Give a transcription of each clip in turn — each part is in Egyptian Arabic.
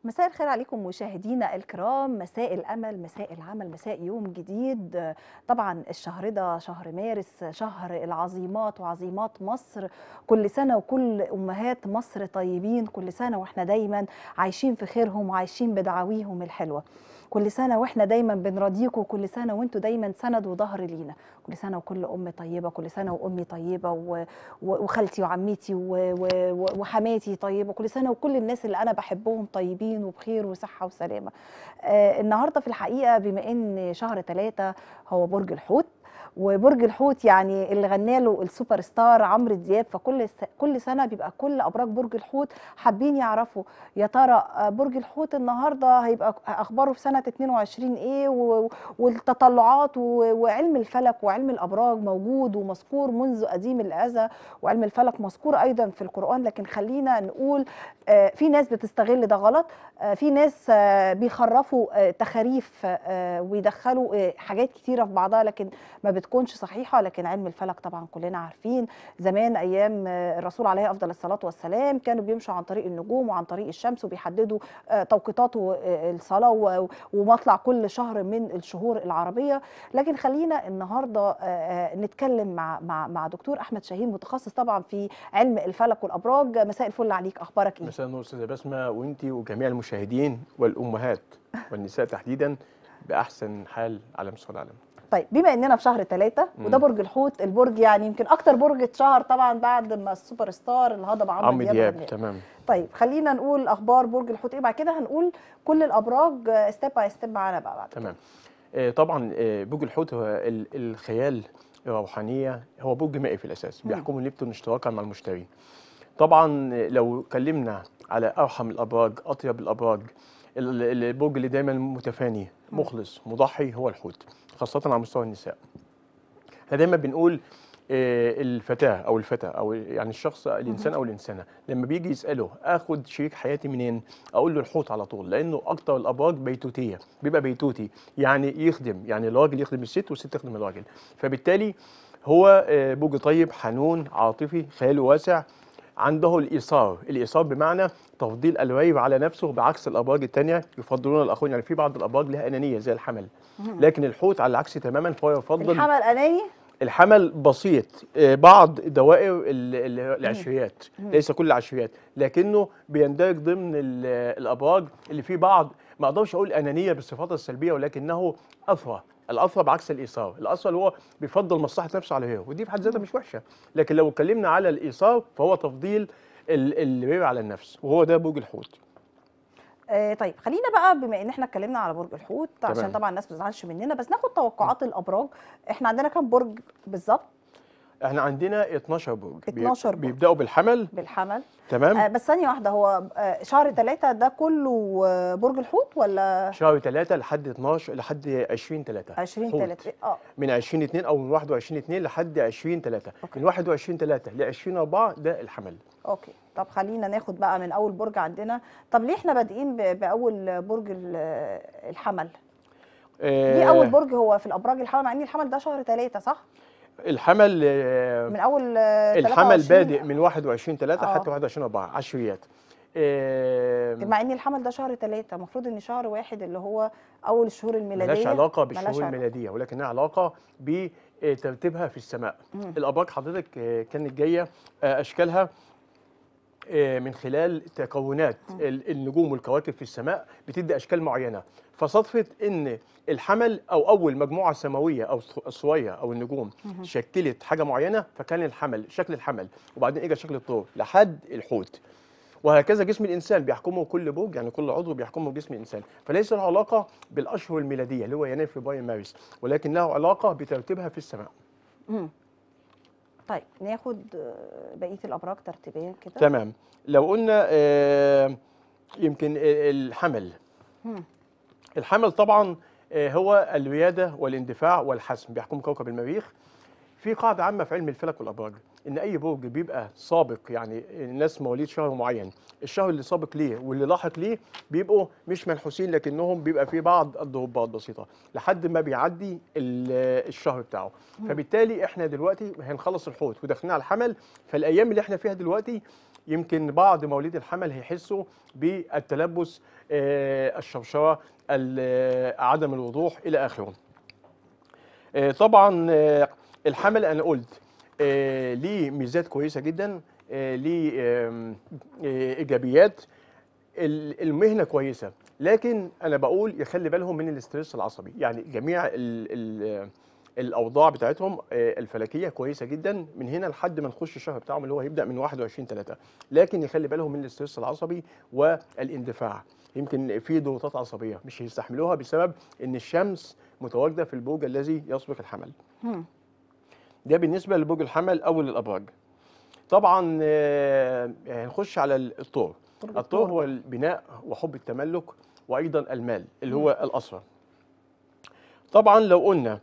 مساء الخير عليكم مشاهدينا الكرام مساء الامل مساء العمل مساء يوم جديد طبعا الشهر ده شهر مارس شهر العظيمات وعظيمات مصر كل سنه وكل امهات مصر طيبين كل سنه واحنا دايما عايشين في خيرهم وعايشين بدعاويهم الحلوه كل سنه واحنا دايما بنراضيكم كل سنه وانتوا دايما سند وظهر لينا كل سنه وكل ام طيبه كل سنه وامي طيبه و... و... وخالتي وعمتي و... و... وحماتي طيبه كل سنه وكل الناس اللي انا بحبهم طيبين وبخير وصحه وسلامه آه النهارده في الحقيقه بما ان شهر ثلاثة هو برج الحوت وبرج الحوت يعني اللي غنى له السوبر ستار عمرو دياب فكل س... كل سنه بيبقى كل ابراج برج الحوت حابين يعرفوا يا ترى برج الحوت النهارده هيبقى اخباره في سنه 22 ايه و... والتطلعات و... وعلم الفلك وعلم الابراج موجود ومذكور منذ قديم الازل وعلم الفلك مذكور ايضا في القران لكن خلينا نقول آه في ناس بتستغل ده غلط آه في ناس آه بيخرفوا تخاريف ويدخلوا حاجات كتيره في بعضها لكن ما بتكونش صحيحه لكن علم الفلك طبعا كلنا عارفين زمان ايام الرسول عليه افضل الصلاه والسلام كانوا بيمشوا عن طريق النجوم وعن طريق الشمس وبيحددوا توقيتات الصلاه ومطلع كل شهر من الشهور العربيه لكن خلينا النهارده نتكلم مع مع مع دكتور احمد شاهين متخصص طبعا في علم الفلك والابراج مساء الفل عليك اخبارك ايه مساء النور استاذه بسمه وانت وجميع المشاهدين والامهات والنساء تحديدا باحسن حال على مستوى العالم طيب بما اننا في شهر ثلاثة وده برج الحوت البرج يعني يمكن اكتر برج اتشهر طبعا بعد ما السوبر ستار الهضبه عمرو دياب, دياب تمام طيب خلينا نقول اخبار برج الحوت ايه بعد كده هنقول كل الابراج ستيب باي ستيب معانا بقى بعد تمام آه طبعا آه برج الحوت هو الخيال الروحانيه هو برج مائي في الاساس بيحكمه نبتون اشتراكا مع المشتري طبعا لو اتكلمنا على ارحم الابراج اطيب الابراج البرج اللي دايما متفاني مخلص مضحي هو الحوت خاصة على مستوى النساء. احنا دايما بنقول الفتاة أو الفتى أو يعني الشخص الإنسان أو الإنسانة لما بيجي يسأله آخد شريك حياتي منين؟ أقول له الحوت على طول لأنه أكتر الأبراج بيتوتية بيبقى بيتوتي يعني يخدم يعني الراجل يخدم الست والست تخدم الراجل فبالتالي هو برج طيب حنون عاطفي خياله واسع عنده الإيثار الإيثار بمعنى تفضيل الوايب على نفسه بعكس الأبراج الثانية يفضلون الآخرين يعني في بعض الأبراج لها أنانية زي الحمل لكن الحوت على العكس تماما فهو يفضل الحمل أناني الحمل بسيط بعض دوائر العشريات ليس كل العشريات لكنه بيندرج ضمن الابراج اللي فيه بعض ما اقدرش اقول انانيه بالصفات السلبيه ولكنه اثرى الاثرى بعكس الايثار الاثرى اللي هو بيفضل مصلحه نفسه على غيره ودي في حد ذاتها مش وحشه لكن لو اتكلمنا على الايثار فهو تفضيل الغير على النفس وهو ده برج الحوت آه طيب خلينا بقى بما ان احنا اتكلمنا على برج الحوت تمام. عشان طبعا الناس ما تزعلش مننا بس ناخد توقعات م. الابراج احنا عندنا كام برج بالظبط احنا عندنا 12 برج 12 برج بيبداوا بالحمل بالحمل تمام آه بس ثانيه واحده هو آه شهر 3 ده كله برج الحوت ولا شهر 3 لحد 12 لحد 20 3 20 3 اه من 20 2 او من 21 2 لحد 20 3 من 21 3 ل 20 4 ده الحمل اوكي طب خلينا ناخد بقى من اول برج عندنا طب ليه احنا بادئين باول برج الحمل آه ليه اول برج هو في الابراج الحمل مع ان الحمل ده شهر 3 صح الحمل من اول الحمل بادئ من 21 3 حتى 21 4 عشريات مع ان الحمل ده شهر 3 المفروض ان شهر واحد اللي هو اول الشهور الميلاديه ملهاش علاقه بالشهور الميلاديه ولكنها علاقه بترتيبها في السماء مم. الابراج حضرتك كانت جايه اشكالها من خلال تكونات النجوم والكواكب في السماء بتدي اشكال معينه فصدفت ان الحمل او اول مجموعه سماويه او الصويه او النجوم شكلت حاجه معينه فكان الحمل شكل الحمل وبعدين اجى شكل الطور لحد الحوت وهكذا جسم الانسان بيحكمه كل برج يعني كل عضو بيحكمه جسم الانسان فليس له علاقه بالاشهر الميلاديه اللي هو يناير فبراير مارس ولكن له علاقه بترتيبها في السماء مم. طيب ناخد بقيه الابراج ترتيبيا كده تمام لو قلنا آه يمكن الحمل مم. الحمل طبعا آه هو الرياده والاندفاع والحسم بيحكم كوكب المريخ في قاعده عامه في علم الفلك والابراج ان اي برج بيبقى سابق يعني الناس مواليد شهر معين الشهر اللي سابق ليه واللي لاحق ليه بيبقوا مش منحوسين لكنهم بيبقى في بعض الضربات بسيطه لحد ما بيعدي الشهر بتاعه فبالتالي احنا دلوقتي هنخلص الحوت وداخلين على الحمل فالايام اللي احنا فيها دلوقتي يمكن بعض مواليد الحمل هيحسوا بالتلبس آه، الشوشره ال- آه، عدم الوضوح الى اخره آه، طبعا آه، الحمل انا قلت آه، ليه ميزات كويسه جدا آه، ليه آم، آه، ايجابيات ال- المهنه كويسه لكن انا بقول يخلي بالهم من الاسترس العصبي يعني جميع ال ال الاوضاع بتاعتهم آه، الفلكيه كويسه جدا من هنا لحد ما نخش الشهر بتاعهم اللي هو هيبدا من 21 3 لكن يخلي بالهم من الاسترس العصبي والاندفاع يمكن في ضغوطات عصبيه مش هيستحملوها بسبب ان الشمس متواجده في البرج الذي يسبق الحمل مم. ده بالنسبه لبرج الحمل او للابراج طبعا آه، هنخش على الطور برج الطور الثور. هو البناء وحب التملك وايضا المال اللي هو الاصفر طبعا لو قلنا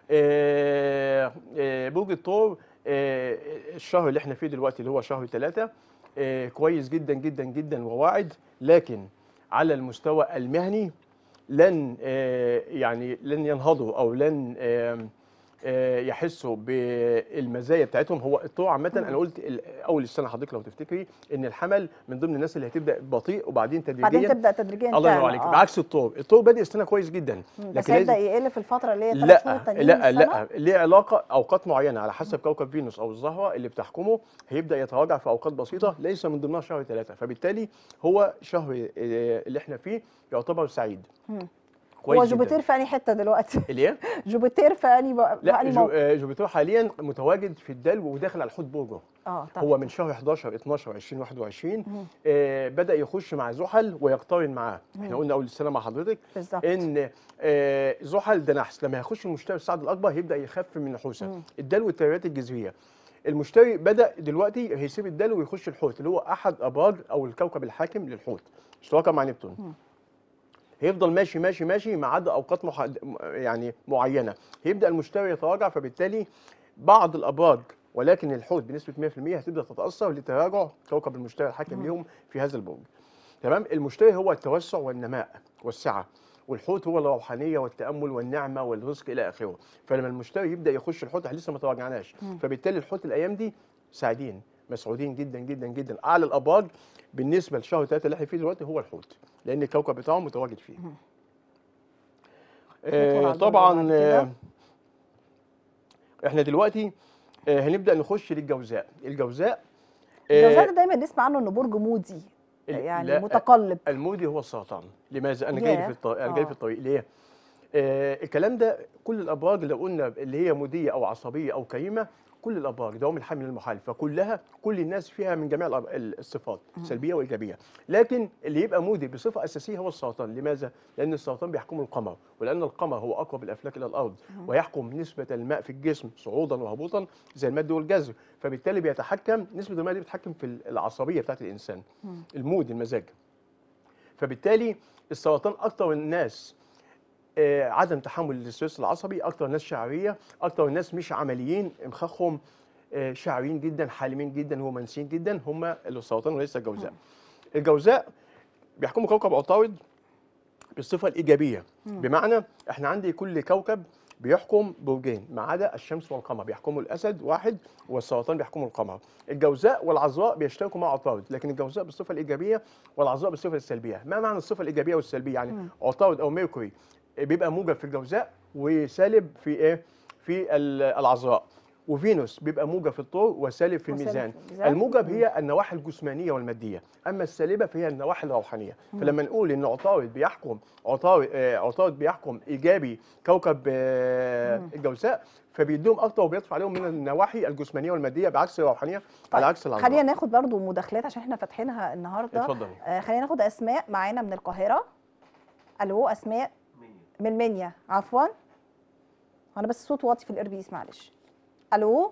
آه، آه، برج الثور آه، الشهر اللي احنا فيه دلوقتي اللي هو شهر ثلاثة آه، كويس جدا جدا جدا وواعد لكن على المستوى المهني لن آه، يعني لن ينهضوا او لن آم، آه، يحسوا بالمزايا بتاعتهم هو الطوع عامه انا قلت ال- اول السنه حضرتك لو تفتكري ان الحمل من ضمن الناس اللي هتبدا بطيء وبعدين بعدين تدريجيا تبدا تدريجيا الله ينور تعلى، عليك آه. بعكس الطور الطور بادئ السنه كويس جدا مم. بس لكن هيبدا لازم يقل في الفتره اللي هي ثلاث شهور لا تانيين لا من السنة؟ لا ليه علاقه اوقات معينه على حسب كوكب فينوس او الزهره اللي بتحكمه هيبدا يتراجع في اوقات بسيطه ليس من ضمنها شهر ثلاثه فبالتالي هو شهر آه، اللي احنا فيه يعتبر سعيد مم. كويس هو جداً. جوبيتر في انهي حته دلوقتي اللي ايه؟ جوبيتر في انهي بقى في لا انهي جو موقع آه، جوبيتر حاليا متواجد في الدلو وداخل على الحوت برجه اه طب هو من شهر 11 12 20 21 مم. آه بدا يخش مع زحل ويقترن معاه احنا قلنا اول السنه مع حضرتك بالظبط ان آه زحل ده نحس لما هيخش المشتري الصعد الاكبر هيبدا يخف من نحوسه مم. الدلو والتيارات الجذريه المشتري بدا دلوقتي هيسيب الدلو ويخش الحوت اللي هو احد ابراج او الكوكب الحاكم للحوت اشتراكا مع نبتون مم. هيفضل ماشي ماشي ماشي ما عدا اوقات محد... يعني معينه هيبدا المشتري يتراجع فبالتالي بعض الابراج ولكن الحوت بنسبه 100% هتبدا تتاثر لتراجع كوكب المشتري الحاكم ليهم في هذا البرج تمام المشتري هو التوسع والنماء والسعه والحوت هو الروحانيه والتامل والنعمه والرزق الى اخره فلما المشتري يبدا يخش الحوت احنا لسه ما تراجعناش فبالتالي الحوت الايام دي سعيدين مسعودين جدا جدا جدا اعلى الابراج بالنسبه لشهر ثلاثه اللي احنا فيه دلوقتي هو الحوت لان الكوكب بتاعه متواجد فيه ندخل آه على الدور طبعا اللي بعد كده. آه احنا دلوقتي آه هنبدا نخش للجوزاء الجوزاء آه، الجوزاء ده دايما نسمع عنه انه برج مودي ال- يعني لا، متقلب المودي هو السرطان لماذا انا جاي ياه. في الطريق انا جاي في آه. الطريق ليه آه الكلام ده كل الابراج اللي قلنا اللي هي موديه او عصبيه او كريمه كل الابراج دوام الحمل المحال فكلها كل الناس فيها من جميع الأب- الصفات سلبيه وايجابيه لكن اللي يبقى مودي بصفه اساسيه هو السرطان لماذا لان السرطان بيحكمه القمر ولان القمر هو اقرب الافلاك الى الارض ويحكم نسبه الماء في الجسم صعودا وهبوطا زي المد والجزر فبالتالي بيتحكم نسبه الماء دي بتتحكم في العصبيه بتاعت الانسان المود المزاج فبالتالي السرطان اكتر الناس آه، عدم تحمل الاسترس العصبي اكتر ناس شعريه اكتر الناس مش عمليين مخخهم آه، شعريين جدا حالمين جدا رومانسيين جدا هم السرطان وليس الجوزاء الجوزاء بيحكموا كوكب عطارد بالصفه الايجابيه بمعنى احنا عندي كل كوكب بيحكم برجين ما عدا الشمس والقمر بيحكموا الاسد واحد والسرطان بيحكموا القمر الجوزاء والعذراء بيشتركوا مع عطارد لكن الجوزاء بالصفه الايجابيه والعذراء بالصفه السلبيه ما معنى الصفه الايجابيه والسلبيه يعني عطارد او ميركوري بيبقى موجب في الجوزاء وسالب في ايه في ال- العذراء وفينوس بيبقى موجب في الطور وسالب في وسالب الميزان في الميزان. الموجب هي النواحي الجسمانيه والماديه اما السالبه فهي النواحي الروحانيه فلما نقول ان عطارد بيحكم عطارد آه، عطارد بيحكم ايجابي كوكب آه، الجوزاء فبيديهم اكتر وبيطفى عليهم من النواحي الجسمانيه والماديه بعكس الروحانيه على عكس العذراء خلينا ناخد برضو مداخلات عشان احنا فاتحينها النهارده اتفضلي آه خلينا ناخد اسماء معانا من القاهره الو اسماء من المنيا عفوا انا بس الصوت واطي في الايربيس معلش الو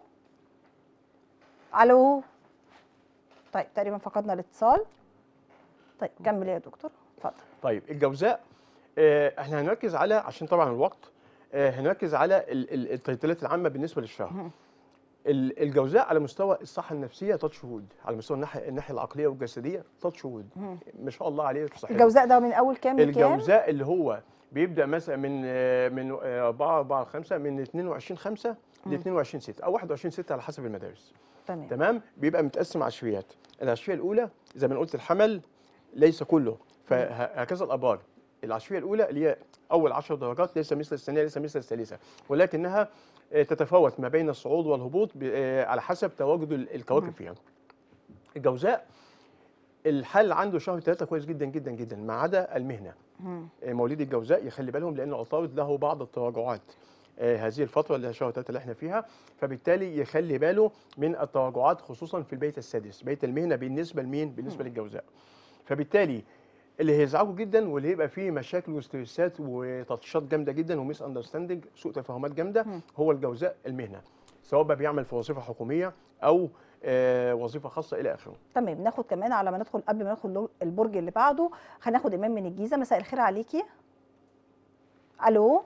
الو طيب تقريبا فقدنا الاتصال طيب كمل يا دكتور اتفضل طيب الجوزاء آه، احنا هنركز على عشان طبعا الوقت آه، هنركز على ال- ال- التيتلات العامه بالنسبه للشهر ال- الجوزاء على مستوى الصحه النفسيه ثلاث شهود على مستوى الناحيه الناحيه العقليه والجسديه ثلاث شهود ما شاء الله عليه في صحته الجوزاء ده من اول كام لكام الجوزاء اللي هو بيبدا مثلا من آه، من 4 4 5 من 22 5 ل 22 6 او 21 6 على حسب المدارس تمام تمام بيبقى متقسم عشريات العشريه الاولى زي ما أنا قلت الحمل ليس كله فهكذا الابار العشريه الاولى اللي هي اول 10 درجات ليس مثل الثانيه ليس مثل الثالثه ولكنها آه، تتفاوت ما بين الصعود والهبوط ب- آه، على حسب تواجد ال- الكواكب فيها الجوزاء الحل عنده شهر ثلاثة كويس جدا جدا جدا ما عدا المهنه مم. آه، مواليد الجوزاء يخلي بالهم لان عطارد له بعض التراجعات آه، هذه الفترة اللي هي شهر ثلاثة اللي احنا فيها فبالتالي يخلي باله من التراجعات خصوصا في البيت السادس بيت المهنة بالنسبة لمين؟ بالنسبة للجوزاء فبالتالي اللي هيزعجوا جدا واللي هيبقى فيه مشاكل وستريسات وتطشات جامده جدا وميس اندرستاندنج سوء تفاهمات جامده مم. هو الجوزاء المهنه سواء بقى بيعمل في وظيفه حكوميه او آه، وظيفه خاصه الى اخره تمام ناخد كمان على ما ندخل قبل ما ندخل لو- البرج اللي بعده هناخد ايمان من الجيزه مساء الخير عليكي الو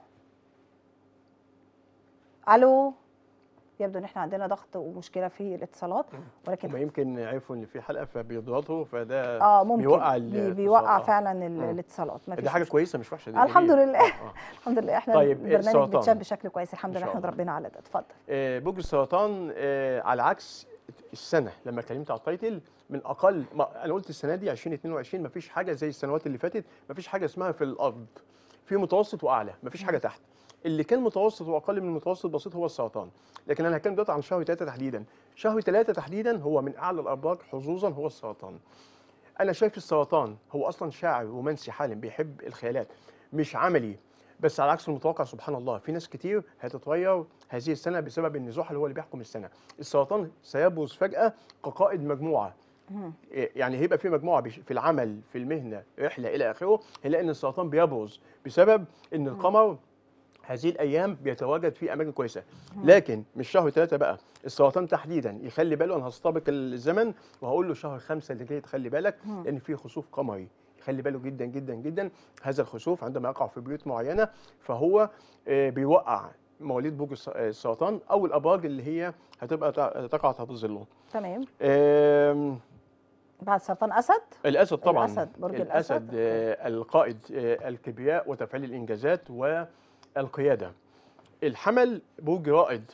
الو يبدو ان احنا عندنا ضغط ومشكله في الاتصالات هم ولكن يمكن عرفوا ان في حلقه فبيضغطوا فده اه ممكن بيوقع بي- ال- بيوقع الاتصال. فعلا ال- مم. الاتصالات دي مفيش حاجه مشكلة. كويسه مش وحشه دي الحمد جميلة. لله. آه، آه. الحمد لله احنا طيب، البرنامج السرطان. بيتشاف بشكل كويس الحمد إن لله شاء احمد الله. ربنا على ده اتفضل آه، برج السرطان آه، على عكس السنه لما اتكلمت على التايتل من اقل ما انا قلت السنه دي 2022 مفيش حاجه زي السنوات اللي فاتت مفيش حاجه اسمها في الارض في متوسط واعلى مفيش حاجه تحت اللي كان متوسط واقل من المتوسط بسيط هو السرطان لكن انا هتكلم دلوقتي عن شهر ثلاثه تحديدا شهر ثلاثه تحديدا هو من اعلى الابراج حظوظا هو السرطان انا شايف السرطان هو اصلا شاعر رومانسي حالم بيحب الخيالات مش عملي بس على عكس المتوقع سبحان الله في ناس كتير هتتغير هذه السنه بسبب ان زحل هو اللي بيحكم السنه السرطان سيبرز فجاه كقائد مجموعه مم. يعني هيبقى في مجموعه بش- في العمل في المهنه رحله الى اخره هنلاقي ان السرطان بيبرز بسبب ان القمر هذه الايام بيتواجد في اماكن كويسه لكن مش شهر ثلاثه بقى السرطان تحديدا يخلي باله انا هستبق الزمن وهقول له شهر خمسه اللي جاي تخلي بالك مم. لان في خسوف قمري يخلي باله جدا جدا جدا هذا الخسوف عندما يقع في بيوت معينه فهو آه، بيوقع مواليد برج الس- آه، السرطان او الابراج اللي هي هتبقى تع- تقع تحت ظله تمام آم، بعد سرطان اسد الاسد طبعا الأسد، برج الأسد. الاسد آه، القائد آه، الكبرياء وتفعيل الانجازات والقياده الحمل برج رائد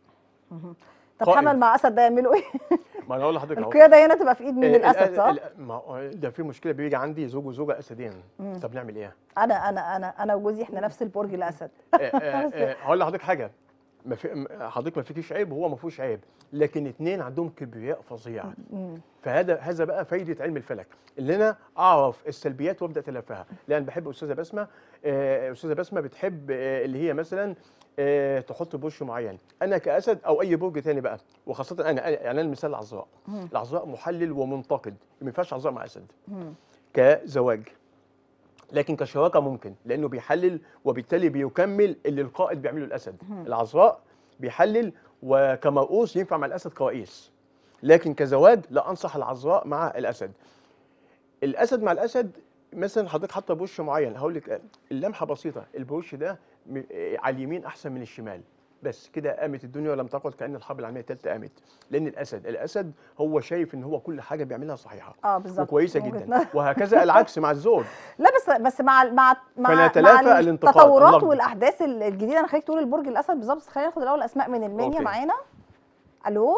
طب قائد. حمل مع اسد ده يعملوا ايه ما انا اقول لحضرتك أهو. القياده هنا تبقى في ايد مين آه، الاسد ال- صح ال- ما هو ده في مشكله بيجي عندي زوج وزوجه اسدين مم. طب نعمل ايه؟ انا انا انا انا وجوزي احنا نفس البرج الاسد آه، آه، آه، هقول لحضرتك حاجه ما في م- حضرتك ما فيكيش عيب وهو ما فيهوش عيب لكن اتنين عندهم كبرياء فظيع مم. فهذا هذا بقى فايده علم الفلك اللي انا اعرف السلبيات وابدا اتلافاها لان بحب استاذه بسمه آه، استاذه بسمه بتحب آه، اللي هي مثلا آه، تحط بوش معين انا كاسد او اي برج تاني بقى وخاصه انا أنا- يعني انا مثال العذراء مم. العذراء محلل ومنتقد ما ينفعش عذراء مع اسد مم. كزواج لكن كشراكه ممكن لانه بيحلل وبالتالي بيكمل اللي القائد بيعمله الاسد مم. العذراء بيحلل وكمرؤوس ينفع مع الاسد كرئيس لكن كزواج لا انصح العذراء مع الاسد الاسد مع الاسد مثلا حضرتك حاطه بوش معين هقول لك اللمحه بسيطه البوش ده م- على اليمين احسن من الشمال بس كده قامت الدنيا ولم تقعد كان الحرب العالميه الثالثه قامت لان الاسد الاسد هو شايف ان هو كل حاجه بيعملها صحيحه اه بالظبط وكويسه وجهة جدا نظر. وهكذا العكس مع الزوج لا بس بس مع مع مع, فنتلافى مع الانتقاد، التطورات اللغط. والاحداث ال- الجديده انا خليك تقول البرج الاسد بالظبط بس خلينا ناخد الاول اسماء من المنيا أوكي. معانا الو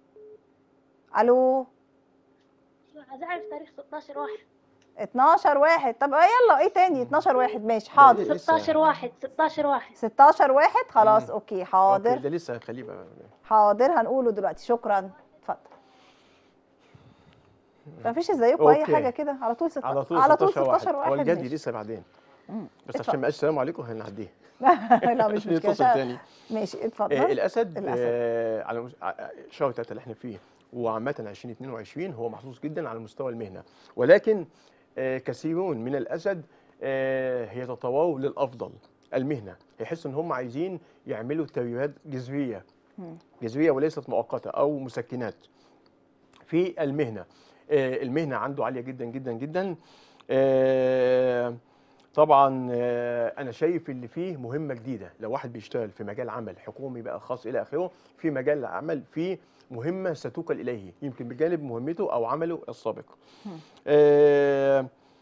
الو عايز اعرف تاريخ 16 واحد 12 واحد طب يلا ايه تاني 12 واحد ماشي حاضر لسه. 16 واحد 16 واحد 16 واحد خلاص مم. اوكي أوكي، حاضر ده لسه خليه بقى حاضر هنقوله دلوقتي شكرا اتفضل مفيش ازيكم اي أوكي. حاجه كده على طول 16 على طول على طول 16 16 واحد هو الجدي ماشي. لسه بعدين مم. بس اتفضل. عشان ما السلام عليكم هنعديه لا مش عشان مشكله يتصل شا- تاني ماشي آه، اتفضل الاسد الأسد. آه، على مس- ع- شهر ثلاثة اللي احنا فيه وعامة 2022 هو محظوظ جدا على مستوى المهنة ولكن آه، كثيرون من الاسد آه، يتطوروا للافضل المهنة يحس ان هم عايزين يعملوا تغييرات جذرية مم. جذرية وليست مؤقتة او مسكنات في المهنة آه، المهنة عنده عالية جدا جدا جدا آه، طبعا آه، انا شايف اللي فيه مهمه جديده لو واحد بيشتغل في مجال عمل حكومي بقى خاص الى اخره في مجال عمل فيه مهمه ستوكل اليه يمكن بجانب مهمته او عمله السابق مم. آه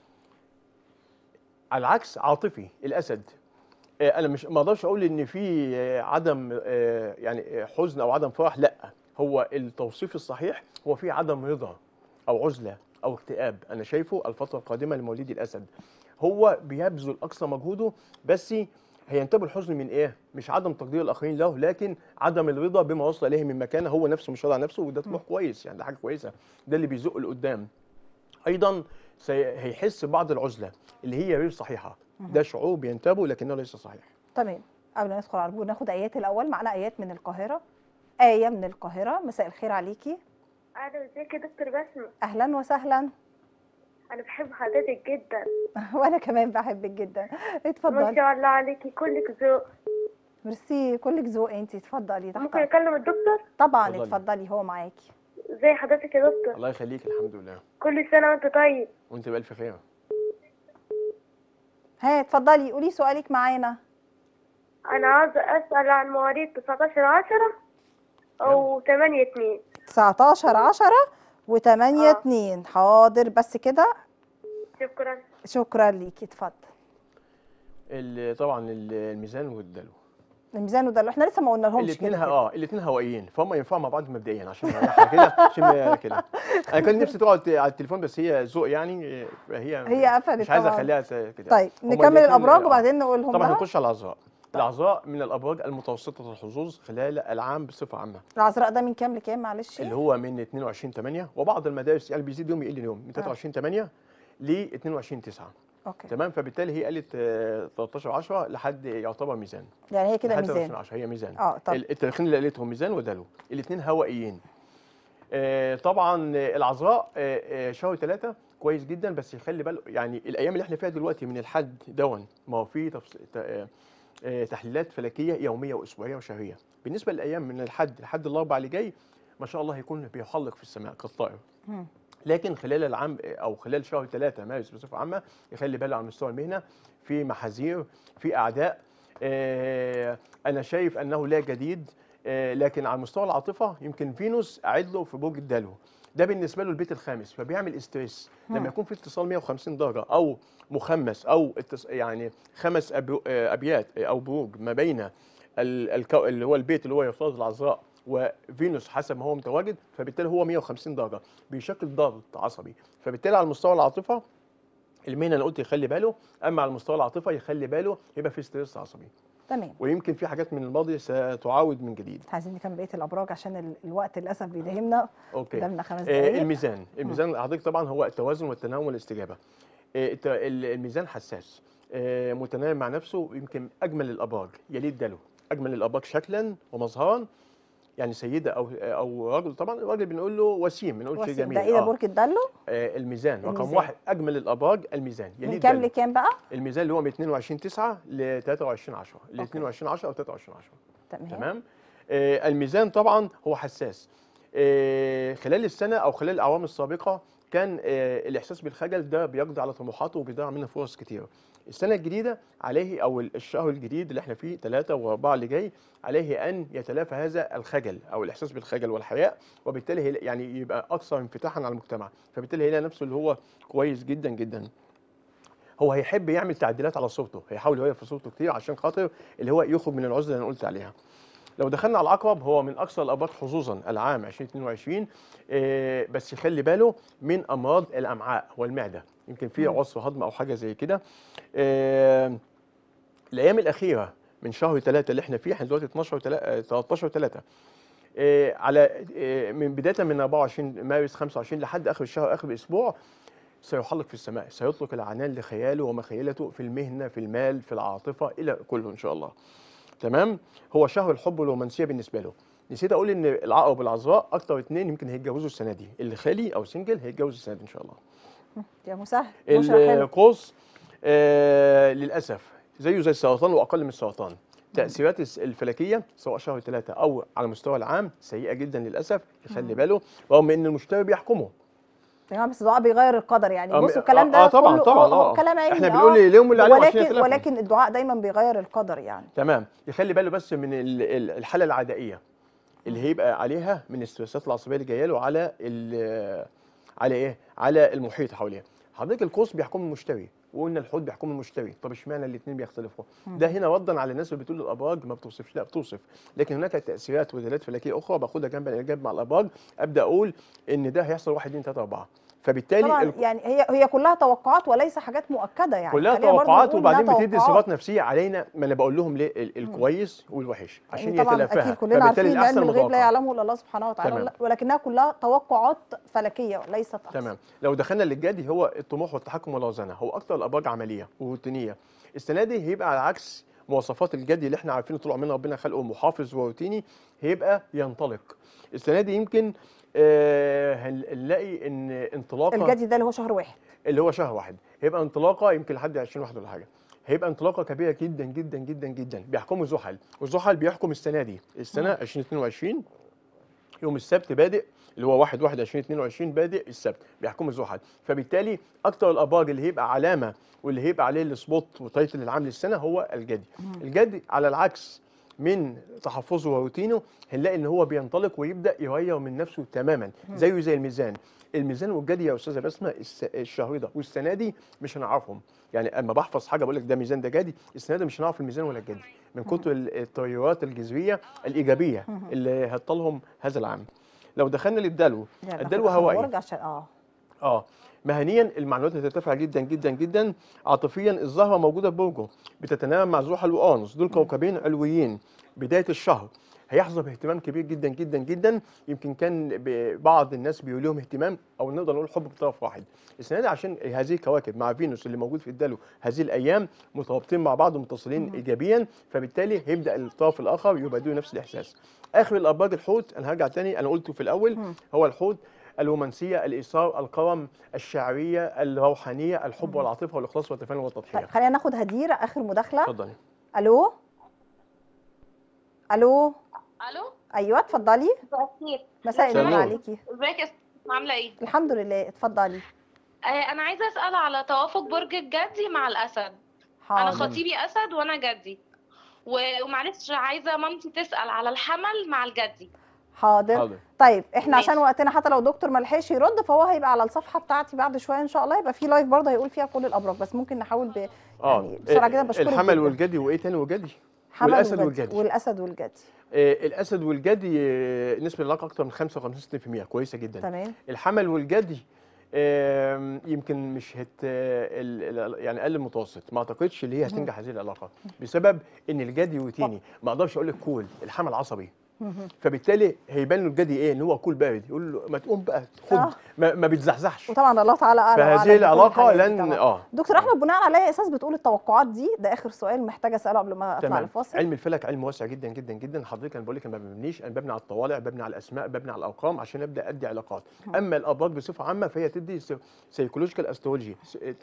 على العكس عاطفي الاسد آه انا مش ما اقدرش اقول ان في آه، عدم آه، يعني آه، حزن او عدم فرح لا هو التوصيف الصحيح هو في عدم رضا او عزله او اكتئاب انا شايفه الفتره القادمه لمواليد الاسد هو بيبذل اقصى مجهوده بس هينتاب الحزن من ايه مش عدم تقدير الاخرين له لكن عدم الرضا بما وصل اليه من مكانه هو نفسه مش راضي عن نفسه وده طموح كويس يعني ده حاجه كويسه ده اللي بيزقه لقدام ايضا سي- هيحس بعض العزله اللي هي غير صحيحه ده شعور بينتابه لكنه ليس صحيح تمام قبل ما ندخل على البور ناخد ايات الاول معانا ايات من القاهره ايه من القاهره مساء الخير عليكي أهلا ازيك يا دكتور بسمة اهلا وسهلا أنا بحب حضرتك جدا وانا كمان بحبك جدا ما اتفضلي شاء الله عليكي كلك ذوق ميرسي كلك ذوق انت اتفضلي تحت ممكن أكلم الدكتور طبعا اتفضلي. اتفضلي هو معاكي ازي حضرتك يا دكتور الله يخليك الحمد لله كل سنة وأنت طيب وانت بالف خير ها اتفضلي قولي سؤالك معانا أنا عاوزة أسأل عن مواليد 19 10 أو 8 2 19 10 و8 آه. 2 حاضر بس كده شكرا شكرا ليكي اتفضل ال- طبعا ال- الميزان والدلو الميزان وده اللي احنا لسه ما قلنا لهمش الاثنين كده. اه الاثنين هوائيين فهم ينفعوا مع بعض مبدئيا عشان نريحها كده عشان ما- كده انا كان نفسي تقعد على التليفون بس هي ذوق يعني آه، هي هي قفلت مش عايز طبعاً. اخليها ت- كده طيب هما نكمل الاتنين- الابراج آه. وبعدين نقولهم طبعا بقى هنخش على العذراء العذراء من الابراج المتوسطه الحظوظ خلال العام بصفه عامه العذراء ده من كام لكام معلش اللي هو من 22 8 وبعض المدارس يعني بيزيد يوم يقل يوم من 23 8 ل 22 9 اوكي تمام فبالتالي هي قالت آه، 13 10 لحد يعتبر ميزان يعني هي كده لحد ميزان 23 10 هي ميزان اه طب ال- التاريخين اللي قالتهم ميزان ودلو الاثنين هوائيين آه، طبعا آه، العذراء آه، آه، شهر ثلاثة كويس جدا بس يخلي باله يعني الايام اللي احنا فيها دلوقتي من الحد دون ما هو في تفص... ت- آه، آه، تحليلات فلكيه يوميه واسبوعيه وشهريه بالنسبه للايام من الحد لحد الاربع اللي جاي ما شاء الله هيكون بيحلق في السماء كالطائر مم. لكن خلال العام او خلال شهر ثلاثة مارس بصفه عامه يخلي باله على مستوى المهنه في محاذير في اعداء آه، انا شايف انه لا جديد آه، لكن على مستوى العاطفه يمكن فينوس قاعد له في برج الدلو ده بالنسبه له البيت الخامس فبيعمل استريس مم. لما يكون في اتصال 150 درجه او مخمس او اتص... يعني خمس أبو... آه، ابيات او بروج ما بين ال... الكو... اللي هو البيت اللي هو يفترض العذراء وفينوس حسب ما هو متواجد فبالتالي هو 150 درجه بيشكل ضغط عصبي فبالتالي على مستوى العاطفه المهنه انا قلت يخلي باله اما على مستوى العاطفه يخلي باله يبقى في ستريس عصبي تمام ويمكن في حاجات من الماضي ستعاود من جديد عايزين نكمل بقيه الابراج عشان ال- الوقت للاسف بيداهمنا اوكي قدامنا خمس آه، دقائق الميزان الميزان حضرتك طبعا هو التوازن والتناوم والاستجابه آه، الت- ال- الميزان حساس آه، متناغم مع نفسه يمكن اجمل الابراج يليه الدلو اجمل الابراج شكلا ومظهرا يعني سيده او او رجل طبعا الراجل بنقول له وسيم بنقول شيء وسيم. جميل ده ايه ده آه. برج الدلو آه، الميزان رقم الميزان. واحد اجمل الابراج الميزان يليه من كام الدلو لكام بقى الميزان اللي هو من 22 9 ل 23 10 ل أوكي. 22 10 او 23 10 تمام تمام آه الميزان طبعا هو حساس آه خلال السنه او خلال الاعوام السابقه كان آه الاحساس بالخجل ده بيقضي على طموحاته وبيضيع منه فرص كتير السنه الجديده عليه او الشهر الجديد اللي احنا فيه ثلاثة وأربعة اللي جاي عليه ان يتلافى هذا الخجل او الاحساس بالخجل والحياء وبالتالي هي- يعني يبقى اكثر انفتاحا على المجتمع فبالتالي هيلاقي نفسه اللي هو كويس جدا جدا هو هيحب يعمل تعديلات على صورته هيحاول يغير في صورته كتير عشان خاطر اللي هو يخرج من العزله اللي انا قلت عليها لو دخلنا على العقرب هو من اكثر الابراج حظوظا العام 2022 آه، بس يخلي باله من امراض الامعاء والمعده يمكن في مم. عسر هضم او حاجه زي كده آه، الايام الاخيره من شهر 3 اللي احنا فيه احنا دلوقتي 12 تلا- آه، 13 3 على آه، من بدايه من 24 مارس 25 لحد اخر الشهر اخر الاسبوع سيحلق في السماء سيطلق العنان لخياله ومخيلته في المهنه في المال في العاطفه الى كله ان شاء الله تمام هو شهر الحب والرومانسيه بالنسبه له نسيت اقول ان العقرب والعذراء اكتر اتنين يمكن هيتجوزوا السنه دي اللي خالي او سنجل هيتجوز السنه دي ان شاء الله يا مسهل بشرى حلو القوس آه للاسف زيه زي السرطان واقل من السرطان تاثيرات الس- الفلكيه سواء شهر ثلاثة او على المستوى العام سيئه جدا للاسف يخلي باله رغم ان المشتري بيحكمه يا جماعه بس الدعاء بيغير القدر يعني آه، بصوا الكلام ده آه، طبعا كله طبعا آه، هو اه كلام علمي احنا آه، بنقول ليهم اللي عليهم عشان ولكن يخلفهم. ولكن الدعاء دايما بيغير القدر يعني تمام يخلي باله بس من ال- ال- الحاله العدائيه اللي هيبقى عليها من الاسترسات العصبيه اللي جايه له على ال- على ايه على المحيط حواليه حضرتك القوس بيحكم المشتري وقلنا الحوت بيحكم المشتري طب اشمعنى الاثنين بيختلفوا مم. ده هنا ردا على الناس اللي بتقول الابراج ما بتوصفش لا بتوصف لكن هناك تاثيرات ودلالات فلكيه اخرى باخدها جنب الاعجاب مع الابراج ابدا اقول ان ده هيحصل 1 2 3 4 فبالتالي طبعا ال- يعني هي هي كلها توقعات وليس حاجات مؤكده يعني كلها خلينا برضو توقعات نقول وبعدين إنها بتدي توقعات. صفات نفسيه علينا ما انا بقول لهم ليه ال- الكويس والوحش عشان يعني طبعا يتلافاها اكيد كلنا عارفين ان علم الأحسن الغيب لا متوقع. يعلمه الا الله سبحانه وتعالى تمام. ولكنها كلها توقعات فلكيه وليست أقصى. تمام لو دخلنا للجدي هو الطموح والتحكم والوزنه هو اكتر الابراج عمليه وروتينيه السنه دي هيبقى على عكس مواصفات الجدي اللي احنا عارفينه طول عمرنا ربنا خلقه محافظ وروتيني هيبقى ينطلق السنه دي يمكن آه هن- هنلاقي ان انطلاقه الجدي ده اللي هو شهر واحد اللي هو شهر واحد هيبقى انطلاقه يمكن لحد 20 واحد ولا حاجه هيبقى انطلاقه كبيره جدا جدا جدا جدا بيحكمه زحل وزحل بيحكم السنه دي السنه 2022 يوم السبت بادئ اللي هو 1 1 2022 بادئ السبت بيحكمه زحل فبالتالي اكتر الابراج اللي هيبقى علامه واللي هيبقى عليه السبوت وتايتل العام للسنه هو الجدي الجدي على العكس من تحفظه وروتينه هنلاقي ان هو بينطلق ويبدا يغير من نفسه تماما زيه زي الميزان الميزان والجدي يا استاذه بسمه الس- الشهر ده والسنه دي مش هنعرفهم يعني اما بحفظ حاجه بقول لك ده ميزان ده جدي السنه دي مش هنعرف الميزان ولا الجدي من كتر ال- التغيرات الجذريه الايجابيه اللي هتطالهم هذا العام لو دخلنا للدلو يعني الدلو ناخد آخر هوائي برج عشان اه اه مهنيا المعنويات هترتفع جدا جدا جدا عاطفيا الزهره موجوده في برجه بتتناغم مع زحل وانس دول كوكبين علويين بدايه الشهر هيحظى باهتمام كبير جدا جدا جدا يمكن كان ب- بعض الناس بيقول لهم اهتمام او نقدر نقول حب بطرف واحد السنه دي عشان هذه الكواكب مع فينوس اللي موجود في الدلو هذه الايام مترابطين مع بعض ومتصلين ايجابيا فبالتالي هيبدا الطرف الاخر يبادله نفس الاحساس اخر الابراج الحوت انا هرجع تاني انا قلته في الاول هو الحوت الرومانسيه الايثار الكرم الشعريه الروحانيه الحب والعاطفه والاخلاص والتفاني والتضحيه طيب خلينا ناخد هدير اخر مداخله اتفضلي الو الو الو ايوه اتفضلي مساء الخير مساء سلام. النور عليكي ازيك يا ست عامله ايه الحمد لله اتفضلي آه انا عايزه اسال على توافق برج الجدي مع الاسد انا حاضر خطيبي اسد وانا جدي و- ومعلش عايزه مامتي تسال على الحمل مع الجدي حاضر حاضر طيب احنا عشان ماشي. وقتنا حتى لو دكتور ما لحقش يرد فهو هيبقى على الصفحه بتاعتي بعد شويه ان شاء الله يبقى في لايف برضه هيقول فيها كل الابراج بس ممكن نحاول ب يعني بسرعه جدا بشكرك الحمل جداً. والجدي وايه تاني والجدي حمل والأسد وجدي. والجدي. والاسد والجدي آه، الاسد والجدي آه، نسبه العلاقه اكتر من 55 60% كويسه جدا تمام الحمل والجدي آم، يمكن مش هت ال- ال- يعني اقل المتوسط ما اعتقدش اللي هي هتنجح هذه العلاقه بسبب ان الجدي روتيني ما اقدرش اقول لك كول الحمل عصبي فبالتالي هيبان له الجدي ايه ان هو كول بارد يقول له ما تقوم بقى خد آه. ما, ما بيتزحزحش وطبعا الله تعالى اعلم وأعلم فهذه بكل العلاقه الحاجات دي لن طبعاً. اه دكتور احمد بناء على اي اساس بتقول التوقعات دي ده اخر سؤال محتاجه اساله قبل ما اطلع تمام لفاصل علم الفلك علم واسع جدا جدا جدا حضرتك انا بقول لك انا ما ببنيش انا ببني على الطوالع ببني على الاسماء ببني على الارقام عشان ابدا ادي علاقات اما الابراج بصفه عامه فهي تدي سيكولوجيكال استرولوجي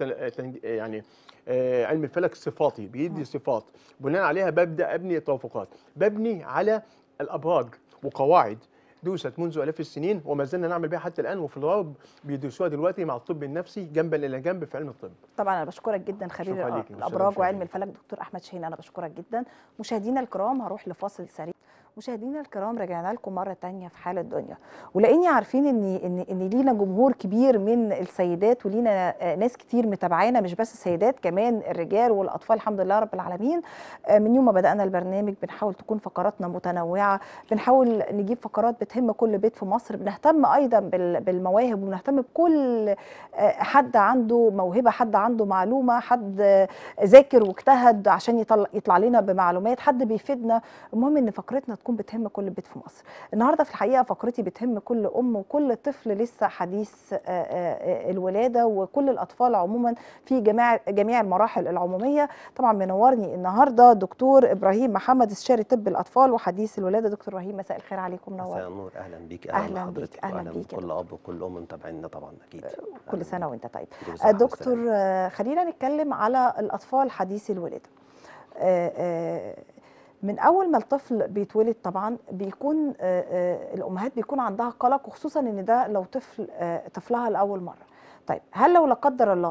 يعني آه، علم الفلك صفاتي بيدي صفات بناء عليها ببدا ابني توافقات ببني على الابراج وقواعد دوست منذ الاف السنين وما زلنا نعمل بها حتى الان وفي الغرب بيدرسوها دلوقتي مع الطب النفسي جنبا الى جنب في علم الطب طبعا انا بشكرك جدا خبير شكراً الأ- ليكي، والسادة الابراج وعلم المشاهدين. الفلك دكتور احمد شاهين انا بشكرك جدا مشاهدينا الكرام هروح لفاصل سريع مشاهدينا الكرام رجعنا لكم مره تانية في حاله دنيا ولاني عارفين ان ان ان لينا جمهور كبير من السيدات ولينا آه، ناس كتير متابعانا مش بس السيدات كمان الرجال والاطفال الحمد لله رب العالمين آه، من يوم ما بدانا البرنامج بنحاول تكون فقراتنا متنوعه بنحاول نجيب فقرات بتهم كل بيت في مصر بنهتم ايضا بال- بالمواهب وبنهتم بكل آه، حد عنده موهبه حد عنده معلومه حد آه، ذاكر واجتهد عشان يطلع, يطلع لنا بمعلومات حد بيفيدنا المهم ان فقرتنا تكون بتهم كل بيت في مصر النهارده في الحقيقه فقرتي بتهم كل ام وكل طفل لسه حديث آه، آه، آه، الولاده وكل الاطفال عموما في جميع جميع المراحل العموميه طبعا منورني النهارده دكتور ابراهيم محمد استشاري طب الاطفال وحديث الولاده دكتور ابراهيم مساء الخير عليكم مساء منور النور اهلا بيك أهلاً اهلا بيك، بحضرتك أهلاً واهلا بيك يا بكل اب وكل ام متابعينا طبعا اكيد كل أهلاً سنه بيك. وانت طيب كل آه، صحة دكتور وسلامة. آه، خلينا نتكلم على الاطفال حديثي الولاده آه، آه، من اول ما الطفل بيتولد طبعا بيكون آه، آه، الامهات بيكون عندها قلق وخصوصا ان ده لو طفل آه، طفلها لاول مره طيب هل لو لا قدر الله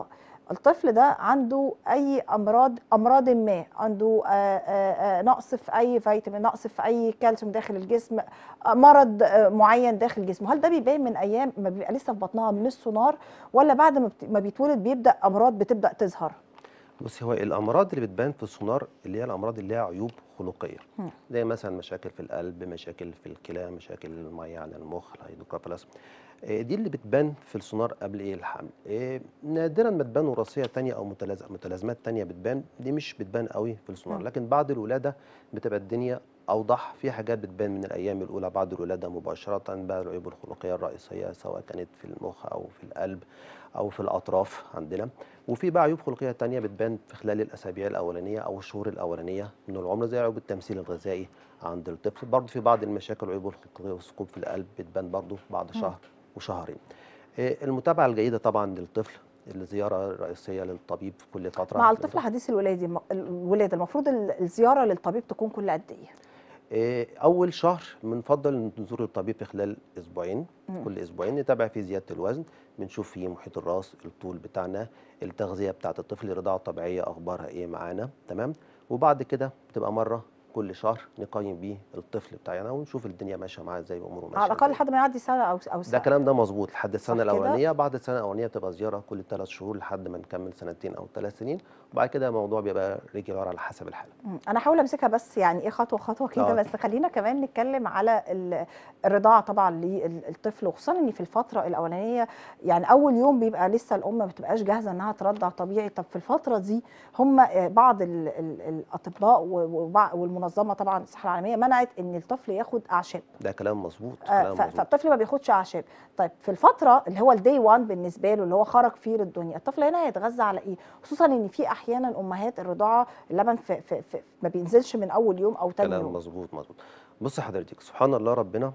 الطفل ده عنده اي امراض امراض ما عنده آه، آه، آه، نقص في اي فيتامين نقص في اي كالسيوم داخل الجسم آه، مرض آه، معين داخل جسمه هل ده بيبان من ايام ما بيبقى لسه في بطنها من السونار ولا بعد ما بت- ما بيتولد بيبدا امراض بتبدا تظهر بصي هو الامراض اللي بتبان في السونار اللي هي الامراض اللي ليها عيوب خلقيه مم. زي مثلا مشاكل في القلب مشاكل في الكلى مشاكل الميه عن المخ الهيدروكابلاس آه، دي اللي بتبان في السونار قبل ايه الحمل آه، نادرا ما تبان وراثيه تانية او متلاز- متلازمات تانية بتبان دي مش بتبان قوي في السونار مم. لكن بعد الولاده بتبقى الدنيا اوضح في حاجات بتبان من الايام الاولى بعد الولاده مباشره بقى العيوب الخلقيه الرئيسيه سواء كانت في المخ او في القلب او في الاطراف عندنا وفي بقى عيوب خلقيه تانية بتبان في خلال الاسابيع الاولانيه او الشهور الاولانيه من العمر زي عيوب التمثيل الغذائي عند الطفل برضه في بعض المشاكل العيوب الخلقيه والثقوب في القلب بتبان برضه بعد شهر وشهرين آه، المتابعه الجيده طبعا للطفل الزياره الرئيسيه للطبيب في كل فتره مع الطفل حديث الولاده الم- الولاده المفروض ال- الزياره للطبيب تكون كل قد ايه آه، اول شهر بنفضل ان نزور الطبيب في خلال اسبوعين مم. كل اسبوعين نتابع فيه زياده الوزن بنشوف فيه محيط الراس الطول بتاعنا التغذيه بتاعه الطفل الرضاعه الطبيعيه اخبارها ايه معانا تمام وبعد كده بتبقى مره كل شهر نقيم بيه الطفل بتاعنا ونشوف الدنيا ماشيه معاه ازاي واموره ماشيه على الاقل إزاي. لحد ما يعدي سنه او او ده سنه الكلام ده مظبوط لحد السنه صح كده؟ الاولانيه بعد السنه الاولانيه بتبقى زياره كل ثلاث شهور لحد ما نكمل سنتين او ثلاث سنين وبعد كده الموضوع بيبقى ريجولار على حسب الحاله مم. انا هحاول امسكها بس يعني ايه خطوه خطوه كده آه. بس خلينا كمان نتكلم على ال- الرضاعه طبعا للطفل وخصوصا ان في الفتره الاولانيه يعني اول يوم بيبقى لسه الام ما بتبقاش جاهزه انها ترضع طبيعي طب في الفتره دي هم آه، بعض ال ال الاطباء و- وبع- والمنظمه طبعا الصحه العالميه منعت ان الطفل ياخد اعشاب ده كلام مظبوط آه، كلام ف- مظبوط فالطفل ما بياخدش اعشاب طيب في الفتره اللي هو الدي 1 بالنسبه له اللي هو خرج فيه للدنيا الطفل هنا هيتغذى على ايه خصوصا ان في احيانا امهات الرضاعه اللبن في في في ما بينزلش من اول يوم او تاني كلام يوم مظبوط مظبوط بص حضرتك سبحان الله ربنا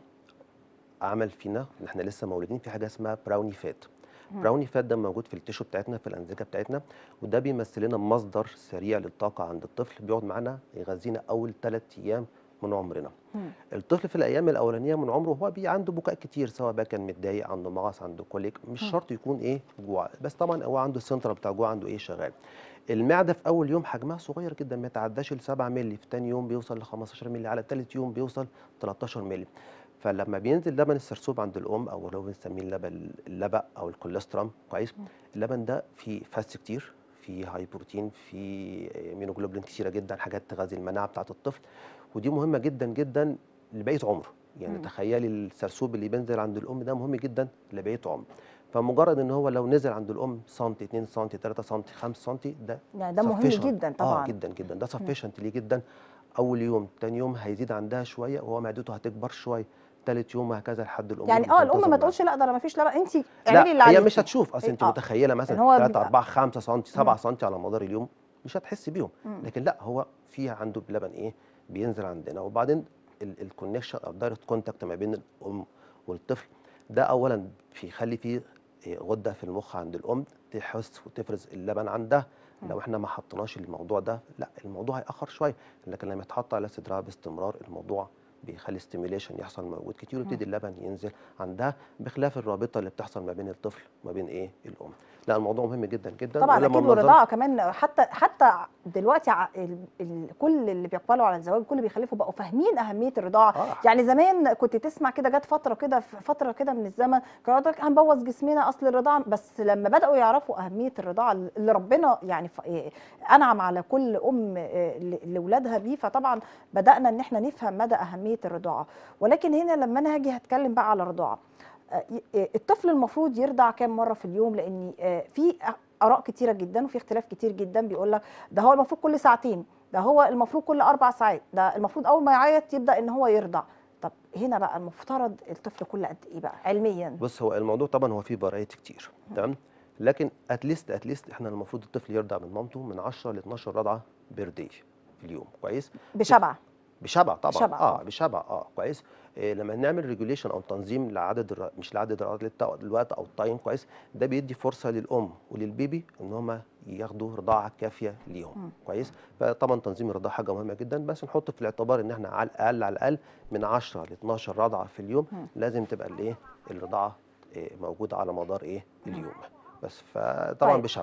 عمل فينا ان احنا لسه مولودين في حاجه اسمها براوني فات مم. براوني فات ده موجود في التيشو بتاعتنا في الانسجه بتاعتنا وده بيمثل لنا مصدر سريع للطاقه عند الطفل بيقعد معانا يغذينا اول ثلاث ايام من عمرنا مم. الطفل في الايام الاولانيه من عمره هو بي عنده بكاء كتير سواء بقى كان متضايق عنده مغص عنده كوليك مش مم. شرط يكون ايه جوع بس طبعا هو عنده السنتر بتاع جوع عنده ايه شغال المعده في اول يوم حجمها صغير جدا ما يتعداش ل 7 مللي في ثاني يوم بيوصل ل 15 مللي على ثالث يوم بيوصل 13 مللي فلما بينزل لبن السرسوب عند الام او اللي هو بنسميه اللبن اللبق او الكوليسترول كويس اللبن ده فيه فاتس كتير فيه هاي بروتين فيه مينوجلوبولين كتيره جدا حاجات تغذي المناعه بتاعه الطفل ودي مهمه جدا جدا لبقيه عمره يعني مم. تخيلي السرسوب اللي بينزل عند الام ده مهم جدا لبقيه عمره فمجرد ان هو لو نزل عند الام سنتي 2 سنتي 3 سنتي 5 سنتي ده يعني ده مهم sufficient. جدا طبعا اه جدا جدا ده سفيشنت ليه جدا اول يوم تاني يوم هيزيد عندها شويه وهو معدته هتكبر شويه تالت يوم وهكذا لحد الام يعني اه الام ما تقولش لا ده انا ما فيش لبن انت اعملي اللي لا هي عليكي مش هتشوف اصل إيه، انت آه. متخيله مثلا إن هو 3 بيبقى- 4 5 سم 7 مم. سم على مدار اليوم مش هتحس بيهم مم. لكن لا هو في عنده لبن ايه بينزل عندنا وبعدين الكونكشن او دايركت كونتاكت ما بين الام والطفل ده اولا بيخلي فيه إيه، غده في المخ عند الام تحس وتفرز اللبن عندها مم. لو احنا ما حطيناش الموضوع ده لا الموضوع هيأخر شويه لكن لما يتحط على صدرها باستمرار الموضوع بيخلي ستيميليشن يحصل موجود كتير ويبتدي اللبن ينزل عندها بخلاف الرابطه اللي بتحصل ما بين الطفل وما بين ايه الام لا الموضوع مهم جدا جدا طبعا ولما اكيد منظم- والرضاعه كمان حتى حتى دلوقتي ع- ال ال كل اللي بيقبلوا على الزواج كل اللي بيخلفوا بقوا فاهمين اهميه الرضاعه آه. يعني زمان كنت تسمع كده جت فتره كده في فتره كده من الزمن كانوا يقول لك هنبوظ جسمنا اصل الرضاعه بس لما بداوا يعرفوا اهميه الرضاعه اللي ربنا يعني ف- إيه انعم على كل ام إيه ل- لاولادها بيه فطبعا بدانا ان احنا نفهم مدى اهميه الرضاعه ولكن هنا لما انا هاجي هتكلم بقى على الرضاعه آه، ي- الطفل المفروض يرضع كام مره في اليوم لان آه، في اراء كتيره جدا وفي اختلاف كتير جدا بيقول لك ده هو المفروض كل ساعتين ده هو المفروض كل اربع ساعات ده المفروض اول ما يعيط يبدا ان هو يرضع طب هنا بقى المفترض الطفل كل قد ايه بقى علميا بص هو الموضوع طبعا هو فيه فرايتي كتير تمام لكن اتليست اتليست احنا المفروض الطفل يرضع من مامته من 10 ل 12 رضعه بير داي في اليوم كويس بشبع بشبع طبعا بشبع، اه آه. بشبع اه كويس إيه لما نعمل ريجوليشن او تنظيم لعدد الر... مش لعدد الرضعات للت- الوقت او التايم كويس ده بيدي فرصه للام وللبيبي ان هم ياخدوا رضاعه كافيه ليهم مم. كويس فطبعا تنظيم الرضاعه حاجه مهمه جدا بس نحط في الاعتبار ان احنا على الاقل على الاقل من 10 ل 12 رضعه في اليوم مم. لازم تبقى الايه الرضاعه إيه موجوده على مدار ايه اليوم بس فطبعا طيب. بشبع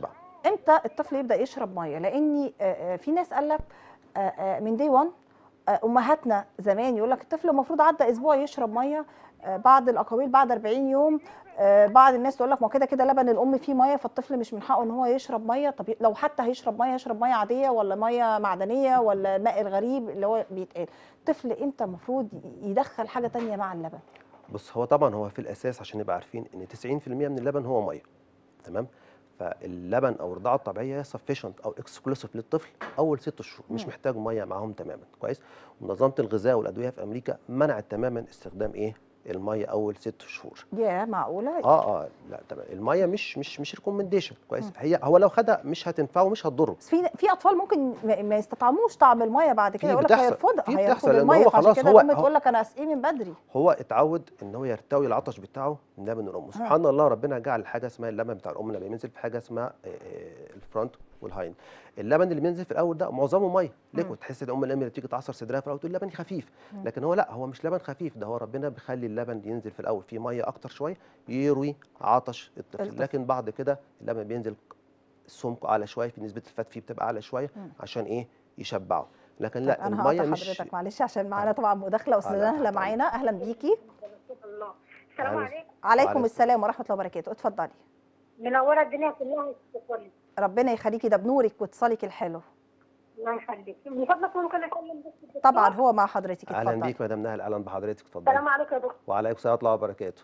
امتى الطفل يبدا يشرب ميه لاني آه، آه، في ناس قال لك آه، آه، من دي 1 امهاتنا زمان يقول لك الطفل المفروض عدى اسبوع يشرب ميه آه، بعض الاقاويل بعد 40 يوم آه، بعض الناس تقول لك ما كده كده لبن الام فيه ميه فالطفل مش من حقه ان هو يشرب ميه طب لو حتى هيشرب ميه يشرب ميه عاديه ولا ميه معدنيه ولا الماء الغريب اللي هو بيتقال الطفل امتى المفروض يدخل حاجه تانية مع اللبن بص هو طبعا هو في الاساس عشان نبقى عارفين ان 90% من اللبن هو ميه تمام فاللبن او الرضاعه الطبيعيه سفيشنت او اكسكلوسيف للطفل اول ست شهور مش مم. محتاج ميه معاهم تماما كويس ومنظمه الغذاء والادويه في امريكا منعت تماما استخدام ايه الميه اول ست شهور يا معقوله اه اه لا تمام الميه مش مش مش ريكومنديشن كويس مم. هي هو لو خدها مش هتنفعه ومش هتضره بس في في اطفال ممكن ما ما يستطعموش طعم الميه بعد كده في يقول لك بتحصل- هيرفض في هيرفض بتحصل لأن الميه هو فعشان خلاص كده هو- الام هو- تقول لك انا اسقيه من بدري هو اتعود ان هو يرتوي العطش بتاعه من لبن الام سبحان الله ربنا جعل حاجه اسمها اللبن بتاع الام لما بينزل في حاجه اسمها آه، آه، الفرونت والهاين اللبن اللي بينزل في الاول ده معظمه ميه ليكويد تحس ان ام الام اللي بتيجي تعصر صدرها في الاول تقول لبن خفيف مم. لكن هو لا هو مش لبن خفيف ده هو ربنا بيخلي اللبن ينزل في الاول فيه ميه اكتر شويه يروي عطش الطفل الطفل. لكن بعد كده اللبن بينزل سمكه اعلى شويه في نسبه الفات فيه بتبقى اعلى شويه مم. عشان ايه يشبعه لكن طب لا انا الميه هقطع مش حضرتك معلش عشان معانا طبعا مداخله استاذه لا، نهله طبعاً. معانا اهلا بيكي الله السلام عايز- عليكم عليكم وعليكم. السلام ورحمه الله وبركاته اتفضلي منوره الدنيا كلها الكل ربنا يخليكي ده بنورك واتصالك الحلو الله يخليك من فضلك ممكن اكلم بس الدكتور؟ طبعا هو مع حضرتك اهلا اتفضلي بيك مدام نهل اهلا بحضرتك اتفضلي السلام عليكم يا دكتور وعليكم السلام ورحمه الله وبركاته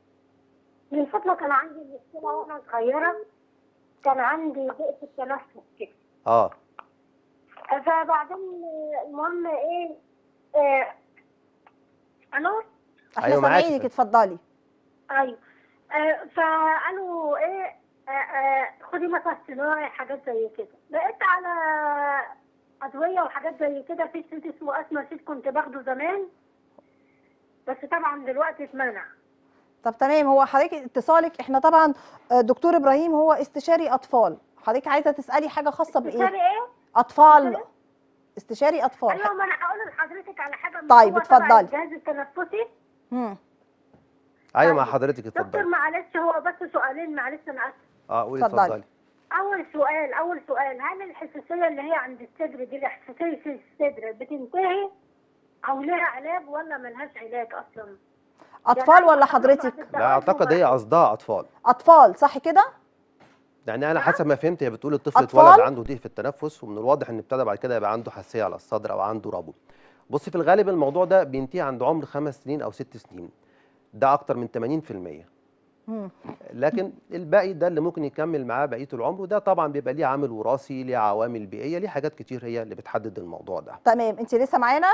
من فضلك انا عندي مشكله وانا صغيره كان عندي ضيق في التنفس كده اه فبعدين آه، المهم ايه آه الو احنا أيوة معاكي. سامعينك اتفضلي ايوه آه فقالوا ايه آه آه خدي نفس صناعي حاجات زي كده بقيت على ادويه وحاجات زي كده في سيد اسمه اسمى سيد كنت باخده زمان بس طبعا دلوقتي اتمنع طب تمام هو حضرتك اتصالك احنا طبعا آه، دكتور ابراهيم هو استشاري اطفال حضرتك عايزه تسالي حاجه خاصه بايه استشاري ايه؟ اطفال استشاري اطفال ايوه ما انا هقول لحضرتك على حاجه طيب، هو تبع اتفضلي. الجهاز التنفسي مم. ايوه مع طيب. حضرتك دكتور اتفضلي معلش هو بس سؤالين معلش انا اسفه اه قولي اتفضلي. اتفضلي اول سؤال اول سؤال هل الحساسيه اللي هي عند الصدر دي الحساسيه في الصدر بتنتهي او لها علاج ولا ملهاش علاج اصلا اطفال يعني ولا أنا حضرتك بعد لا اعتقد هي قصدها اطفال اطفال صح كده يعني انا حسب ما فهمت هي بتقول الطفل أطفال؟ اتولد عنده ضيق في التنفس ومن الواضح ان ابتدى بعد كده يبقى عنده حساسيه على الصدر او عنده ربو بصي في الغالب الموضوع ده بينتهي عند عمر خمس سنين او ست سنين ده اكتر من 80% مم. لكن الباقي ده اللي ممكن يكمل معاه بقيه العمر وده طبعا بيبقى ليه عامل وراثي ليه عوامل بيئيه ليه حاجات كتير هي اللي بتحدد الموضوع ده تمام انت لسه معانا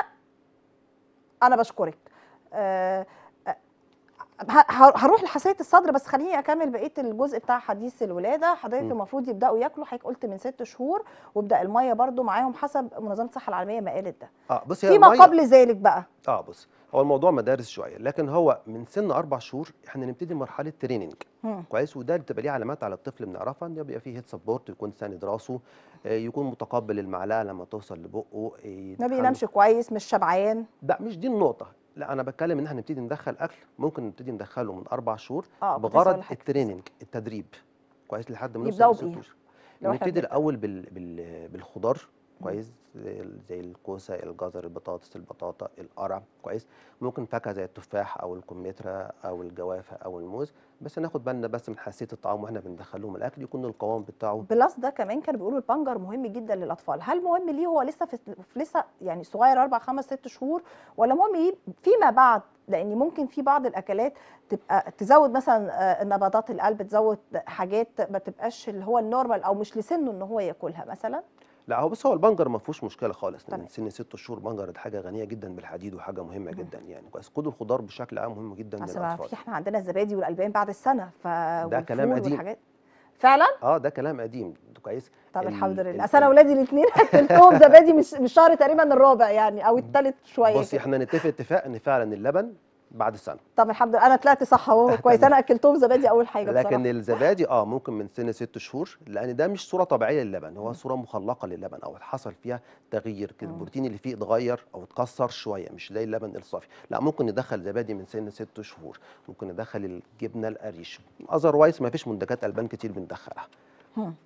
انا بشكرك آه، آه، ه- هروح لحساسيه الصدر بس خليني اكمل بقيه الجزء بتاع حديث الولاده حضرتك م. المفروض يبداوا ياكلوا حضرتك قلت من ست شهور ويبدا الميه برضو معاهم حسب منظمه الصحه العالميه ما قالت ده اه بصي هي فيما المية- قبل ذلك بقى اه بص هو الموضوع مدارس شويه لكن هو من سن اربع شهور احنا نبتدي مرحله تريننج مم. كويس وده اللي بتبقى ليه علامات على الطفل بنعرفها ان بيبقى فيه هيد سبورت يكون ساند راسه آه، يكون متقبل المعلقه لما توصل لبقه آه، ما يتحمل- بينامش كويس مش شبعان لا مش دي النقطه لا انا بتكلم ان احنا نبتدي ندخل اكل ممكن نبتدي ندخله من اربع شهور اه كنت لسه هقول بغرض لحضرتك. التريننج التدريب كويس لحد ما يبدأوا نوصل بإيه؟ لست شهور لو إحنا نبتدي بنبدأ. الاول بال... بال... بالخضار كويس زي ال- زي الكوسه الجزر البطاطس البطاطا القرع كويس ممكن فاكهه زي التفاح او الكمثرى او الجوافه او الموز بس ناخد بالنا بس من حساسيه الطعام واحنا بندخلهم الاكل يكون القوام بتاعه بلس ده كمان كانوا بيقولوا البنجر مهم جدا للاطفال هل مهم ليه هو لسه في في لسه يعني صغير اربع خمس ست شهور ولا مهم ليه فيما بعد لان ممكن في بعض الاكلات تبقى تزود مثلا آه، نبضات القلب تزود حاجات ما تبقاش اللي هو النورمال او مش لسنه ان هو ياكلها مثلا لا هو بس هو البنجر ما فيهوش مشكله خالص تمام. من سن ست شهور بنجر ده حاجه غنيه جدا بالحديد وحاجه مهمه جدا يعني كويس خدوا الخضار بشكل عام مهم جدا اصل ما للاطفال في احنا عندنا الزبادي والالبان بعد السنه ف ده كلام والفول قديم. والحاجات. فعلا اه ده كلام قديم كويس طب ال- الحمد ال- لله اصل انا ال- اولادي الاثنين اكلتهم زبادي مش مش شهر تقريبا الرابع يعني او الثالث شويه بصي كده. احنا نتفق اتفاق ان فعلا اللبن بعد سنه طب الحمد لله انا طلعت صح اهو كويس انا اكلتهم زبادي اول حاجه لكن بصراحه الزبادي اه ممكن من سن ست شهور لان ده مش صوره طبيعيه للبن هو صوره مخلقه للبن او حصل فيها تغيير كده مم. البروتين اللي فيه اتغير او اتكسر شويه مش زي اللبن الصافي لا ممكن ندخل زبادي من سن ست شهور ممكن ندخل الجبنه القريش اذروايز ما فيش منتجات البان كتير بندخلها مم.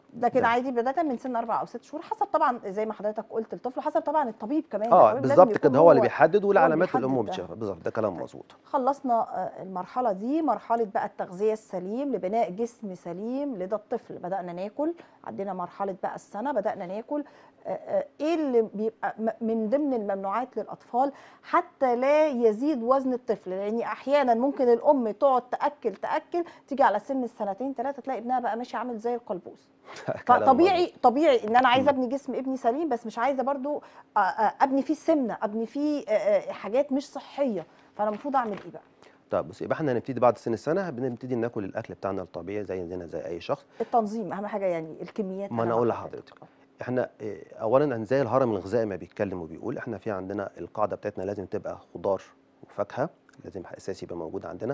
لكن ده. عادي بدايه من سن اربع او ست شهور حسب طبعا زي ما حضرتك قلت الطفل حسب طبعا الطبيب كمان اه الطبيب لازم بالظبط يكون كده هو اللي بيحدد والعلامات بيحدد الامور ده. بتشوفها بالظبط ده كلام مظبوط خلصنا آه، المرحلة دي مرحلة بقى التغذية السليم لبناء جسم سليم لدى الطفل بدأنا ناكل عندنا مرحلة بقى السنة بدأنا ناكل آه، آه، ايه اللي بيبقى م- من ضمن الممنوعات للأطفال حتى لا يزيد وزن الطفل لأن أحيانا ممكن الأم تقعد تأكل تأكل تيجي على سن السنتين ثلاثة تلاقي ابنها بقى ماشي عامل زي القلبوز كلام فطبيعي طبيعي ان انا عايزه مم. ابني جسم ابني سليم بس مش عايزه برضو آه، آه، ابني فيه سمنه ابني فيه آه، آه، حاجات مش صحيه فانا المفروض اعمل ايه بقى طيب بص يبقى احنا هنبتدي بعد سن السنه بنبتدي ناكل الاكل بتاعنا الطبيعي زي زينا زي اي شخص التنظيم اهم حاجه يعني الكميات ما انا أهم اقول حاجة. لحضرتك احنا اه، اولا عن زي الهرم الغذائي ما بيتكلم وبيقول احنا في عندنا القاعده بتاعتنا لازم تبقى خضار وفاكهه لازم اساسي يبقى موجود عندنا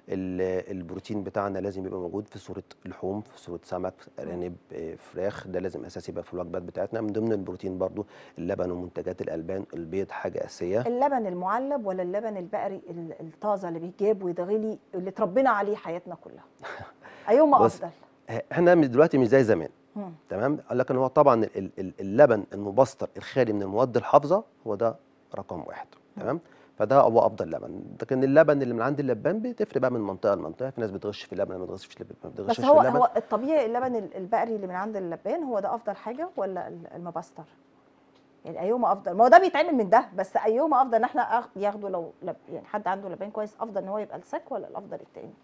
ال- البروتين بتاعنا لازم يبقى موجود في صوره لحوم في صوره سمك ارانب اه، فراخ ده لازم اساسي يبقى في الوجبات بتاعتنا من ضمن البروتين برضو اللبن ومنتجات الالبان البيض حاجه اساسيه اللبن المعلب ولا اللبن البقري ال- الطازه اللي بيتجاب ويتغلي اللي اتربينا عليه حياتنا كلها ايهما بص، افضل اه، احنا من دلوقتي مش زي زمان مم. تمام لكن هو طبعا ال- ال- اللبن المبستر الخالي من المواد الحافظه هو ده رقم واحد تمام فده هو افضل لبن لكن اللبن اللي من عند اللبان بتفرق بقى من منطقه لمنطقه في ناس بتغش في اللبن ما بتغش في اللبن ما بتغشش بس في هو اللبن هو الطبيعي اللبن ال- البقري اللي من عند اللبان هو ده افضل حاجه ولا ال- المبستر يعني ايهما افضل ما هو ده بيتعمل من ده بس ايهما افضل ان احنا أخ- ياخده لو لب يعني حد عنده لبان كويس افضل ان هو يبقى السك ولا الافضل التاني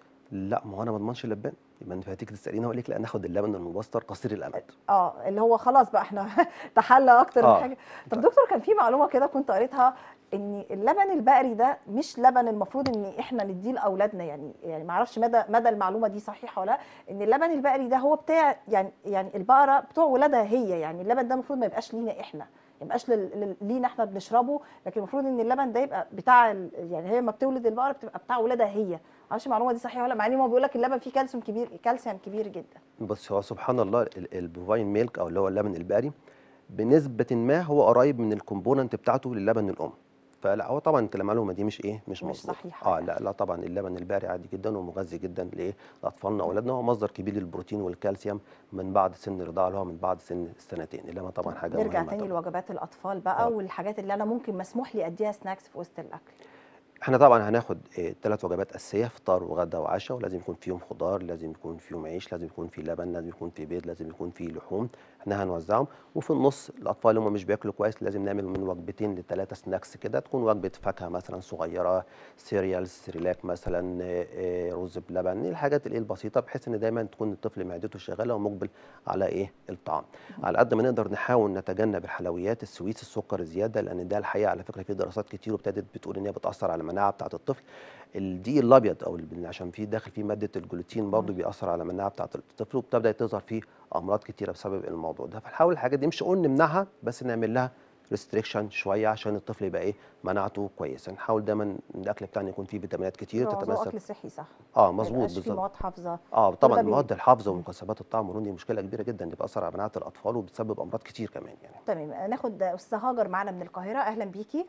لا ما هو انا ما اضمنش اللبان يبقى انت هتيجي تساليني اقول لك لا ناخد اللبن المبستر قصير الامد اه اللي هو خلاص بقى احنا تحلى اكتر من آه. حاجه طب دكتور كان في معلومه كده كنت قريتها ان اللبن البقري ده مش لبن المفروض ان احنا نديه لاولادنا يعني يعني ما اعرفش مدى مدى المعلومه دي صحيحه ولا لا ان اللبن البقري ده هو بتاع يعني يعني البقره بتوع ولادها هي يعني اللبن ده المفروض ما يبقاش لينا احنا ما يبقاش لل- لل- لينا احنا بنشربه لكن المفروض ان اللبن ده يبقى بتاع ال- يعني هي لما بتولد البقره بتبقى بتاع ولادها هي معرفش المعلومه دي صحيحه ولا لا مع ان هو بيقول لك اللبن فيه كالسيوم كبير كالسيوم كبير جدا بص هو سبحان الله ال- البوفاين ميلك او اللي هو اللبن البقري بنسبه ما هو قريب من الكومبوننت بتاعته للبن الام فلا هو طبعا انت المعلومه دي مش ايه مش مش مظبوطه صحيحة اه يعني. لا لا طبعا اللبن البقري عادي جدا ومغذي جدا لايه لاطفالنا واولادنا هو مصدر كبير للبروتين والكالسيوم من بعد سن الرضاعه اللي هو من بعد سن السنتين اللبن طبعا حاجه نرجع مهمه تاني طبعا. لوجبات الاطفال بقى آه. والحاجات اللي انا ممكن مسموح لي اديها سناكس في وسط الاكل احنا طبعا هناخد ثلاث وجبات اساسيه فطار وغدا وعشاء ولازم يكون فيهم خضار لازم يكون فيهم عيش لازم يكون في لبن لازم يكون في بيض لازم يكون في لحوم احنا هنوزعهم وفي النص الاطفال اللي هم مش بياكلوا كويس لازم نعمل من وجبتين لثلاثه سناكس كده تكون وجبه فاكهه مثلا صغيره سيريال سيريلاك مثلا آه، آه، رز بلبن الحاجات الايه البسيطه بحيث ان دايما تكون الطفل معدته شغاله ومقبل على ايه الطعام على قد ما نقدر نحاول نتجنب الحلويات السويس السكر الزياده لان ده الحقيقه على فكره في دراسات كتير وابتدت بتقول ان هي بتاثر على المناعه بتاعه الطفل الدقيق الابيض او ال- عشان فيه داخل فيه ماده الجلوتين برضه بيأثر على المناعه بتاعه الطفل وبتبدا تظهر فيه امراض كتيره بسبب الموضوع ده فنحاول الحاجات دي مش نقول نمنعها بس نعمل لها ريستريكشن شويه عشان الطفل يبقى ايه مناعته كويسه نحاول دايما إن الاكل بتاعنا يكون فيه فيتامينات كتير معظمه تتمثل اكل صحي صح اه ما مظبوط يبقاش فيه بالظبط مواد حافظه اه ده طبعا بي- مواد الحافظه مم. ومكسبات الطعم واللون دي مشكله كبيره جدا دي بتاثر على مناعه الاطفال وبتسبب امراض كتير كمان يعني تمام ناخد استاذ هاجر معانا من القاهره اهلا بيكي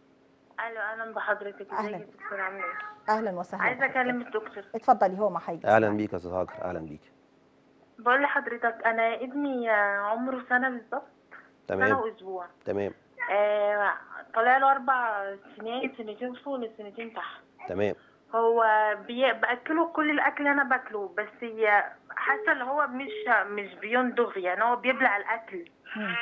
الو اهلا بحضرتك أهلاً. ازيك يا دكتور عامله ايه اهلا وسهلا عايزه بحضرتك. اكلم الدكتور اتفضلي هو ما هيجي اهلا يسمعك. بيك يا استاذ هاجر اهلا بيك بقول لحضرتك انا ابني آه، عمره سنه بالظبط سنه تمام واسبوع تمام آه طالع له اربع سنين سنتين فوق وسنتين تحت تمام هو بي... باكله كل الاكل اللي انا باكله بس هي حاسه اللي هو مش مش بيندغ يعني هو بيبلع الاكل مم.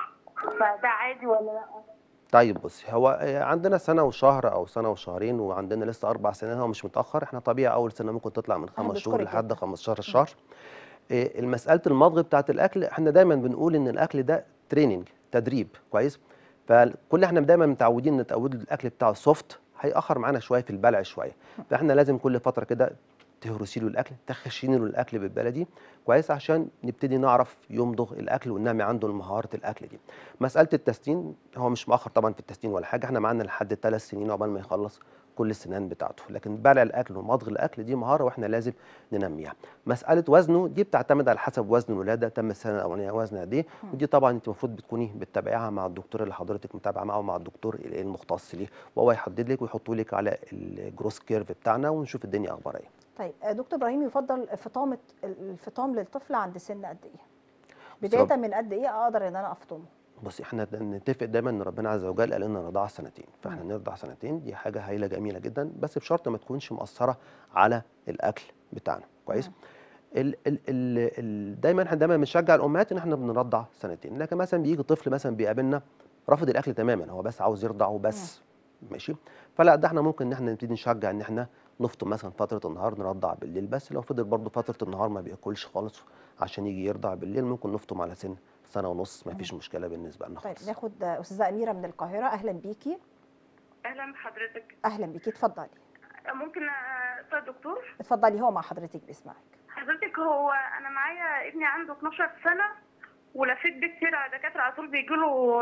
فده عادي ولا لا طيب بص هو آه، عندنا سنه وشهر او سنه وشهرين وعندنا لسه اربع سنين هو مش متاخر احنا طبيعي اول سنه ممكن تطلع من خمس شهور بشكرك لحد جداً. 15 شهر آه، المساله المضغ بتاعت الاكل احنا دايما بنقول ان الاكل ده تريننج تدريب كويس فكل احنا دايما متعودين نتعود الاكل بتاعه سوفت هيأخر معانا شويه في البلع شويه فاحنا لازم كل فتره كده تهرسي له الاكل تخشيني له الاكل بالبلدي كويس عشان نبتدي نعرف يمضغ الاكل وننمي عنده مهاره الاكل دي مساله التسنين هو مش مؤخر طبعا في التسنين ولا حاجه احنا معانا لحد ثلاث سنين عقبال ما يخلص كل السنان بتاعته لكن بلع الاكل ومضغ الاكل دي مهاره واحنا لازم ننميها مساله وزنه دي بتعتمد على حسب وزن الولاده تم السنه الاولانيه وزنها قد ايه ودي طبعا انت المفروض بتكوني بتتابعيها مع الدكتور اللي حضرتك متابعه معاه ومع الدكتور المختص ليه وهو يحدد لك ويحطوا لك على الجروس كيرف بتاعنا ونشوف الدنيا اخبارها ايه طيب آه، دكتور ابراهيم يفضل فطامه الفطام للطفل عند سن قد ايه بدايه رب- من قد ايه اقدر ان انا افطمه بصي احنا نتفق دايما ان ربنا عز وجل قال لنا رضاعه سنتين فاحنا مم. نرضع سنتين دي حاجه هايله جميله جدا بس بشرط ما تكونش مؤثره على الاكل بتاعنا كويس مم. ال ال ال ال دايما احنا دايما بنشجع الامهات ان احنا بنرضع سنتين لكن مثلا بيجي طفل مثلا بيقابلنا رافض الاكل تماما هو بس عاوز يرضع وبس ماشي فلا ده احنا ممكن ان احنا نبتدي نشجع ان احنا نفطم مثلا فتره النهار نرضع بالليل بس لو فضل برضه فتره النهار ما بياكلش خالص عشان يجي يرضع بالليل ممكن نفطم على سن سنه ونص ما فيش مشكله بالنسبه لنا طيب خالص ناخد آه، استاذه اميره من القاهره اهلا بيكي اهلا بحضرتك اهلا بيكي اتفضلي ممكن اسال دكتور اتفضلي هو مع حضرتك بيسمعك حضرتك هو انا معايا ابني عنده 12 سنه ولفيت بيه كتير على دكاتره على طول بيجي له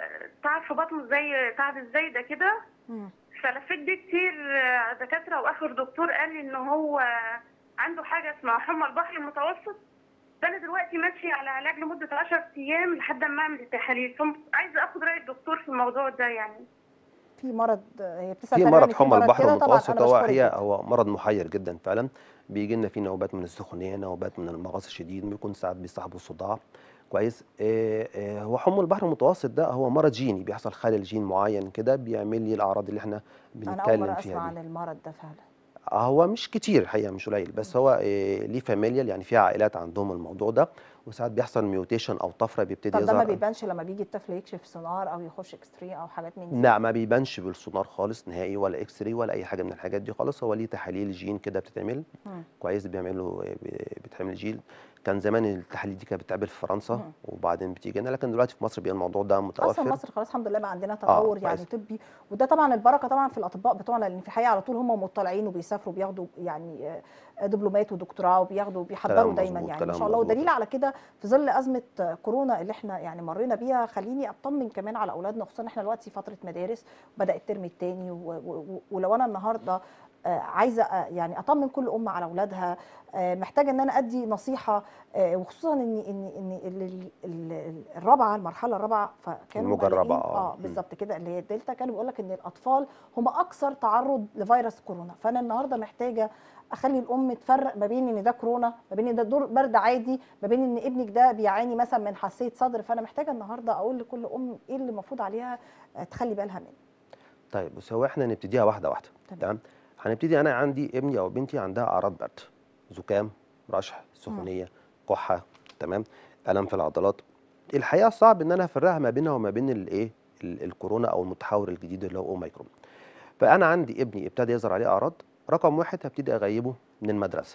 تعب في بطنه زي تعب الزايده كده مم. فلفيت بيه كتير آه، على دكاتره واخر دكتور قال لي ان هو عنده حاجه اسمها حمى البحر المتوسط فانا دلوقتي ماشي على علاج لمده 10 ايام لحد ما اعمل التحاليل فعايزه اخد راي الدكتور في الموضوع ده يعني في مرض آه، هي بتسال في تقريباً مرض إن حمى البحر كده. طبعاً المتوسط أنا هو بشكرك هي جداً. هو مرض محير جدا فعلا بيجي لنا فيه نوبات من السخونيه نوبات من المغص الشديد بيكون ساعات بيصاحبه صداع كويس آه، آه، هو حمى البحر المتوسط ده هو مرض جيني بيحصل خلل جين معين كده بيعمل لي الاعراض اللي احنا انا اول بنتكلم مره فيها اسمع دي عن المرض ده فعلا آه، هو مش كتير الحقيقه مش قليل بس هو آه، ليه فاميليال يعني في عائلات عندهم الموضوع ده وساعات بيحصل ميوتيشن او طفره بيبتدي طب ده ما يظهر بيبانش لما بيجي الطفل يكشف سونار او يخش اكستري او حاجات من دي لا ما بيبانش بالسونار خالص نهائي ولا اكس راي ولا اي حاجه من الحاجات دي خالص هو ليه تحاليل جين كده بتتعمل مم. كويس بيعملوا بتعمل جيل كان زمان التحاليل دي كانت بتتعمل في فرنسا مم. وبعدين بتيجي هنا لكن دلوقتي في مصر بقى الموضوع ده اصلا متوفر مصر خلاص الحمد لله بقى عندنا تطور يعني كويس. طبي وده طبعا البركه طبعا في الاطباء بتوعنا لان في الحقيقه على طول هم مطلعين وبيسافروا بياخدوا يعني آه، دبلومات ودكتوراه وبياخدوا بيحضروا كلام دايما مظبوط، يعني ما كلام شاء الله مظبوط. ودليل على كده في ظل ازمه آه، كورونا اللي احنا يعني مرينا بيها خليني اطمن كمان على اولادنا خصوصا احنا دلوقتي فتره مدارس بدا الترم الثاني ولو انا النهارده آه، عايزه آه، يعني اطمن كل ام على اولادها آه، محتاجه ان انا ادي نصيحه آه، وخصوصا ان ان ان ال- ال- ال- الرابعه المرحله الرابعه فكانوا الموجة الرابعة، مقلقين- آه. اه مم. بالظبط كده اللي هي الدلتا كانوا بيقول لك ان الاطفال هم اكثر تعرض لفيروس كورونا فانا النهارده محتاجه اخلي الام تفرق ما بين ان ده كورونا ما بين ان ده دور برد عادي ما بين ان ابنك ده بيعاني مثلا من حساسيه صدر فانا محتاجه النهارده اقول لكل ام ايه اللي المفروض عليها آه، تخلي بالها منه طيب بس هو احنا نبتديها واحده واحده تمام. تمام هنبتدي انا عندي ابني او بنتي عندها اعراض برد زكام رشح سخونيه كحه تمام الم في العضلات الحقيقه صعب ان انا افرقها ما بينها وما بين الايه ال- الكورونا او المتحور الجديد اللي هو اوميكرون فانا عندي ابني ابتدى يظهر عليه اعراض رقم واحد هبتدي اغيبه من المدرسه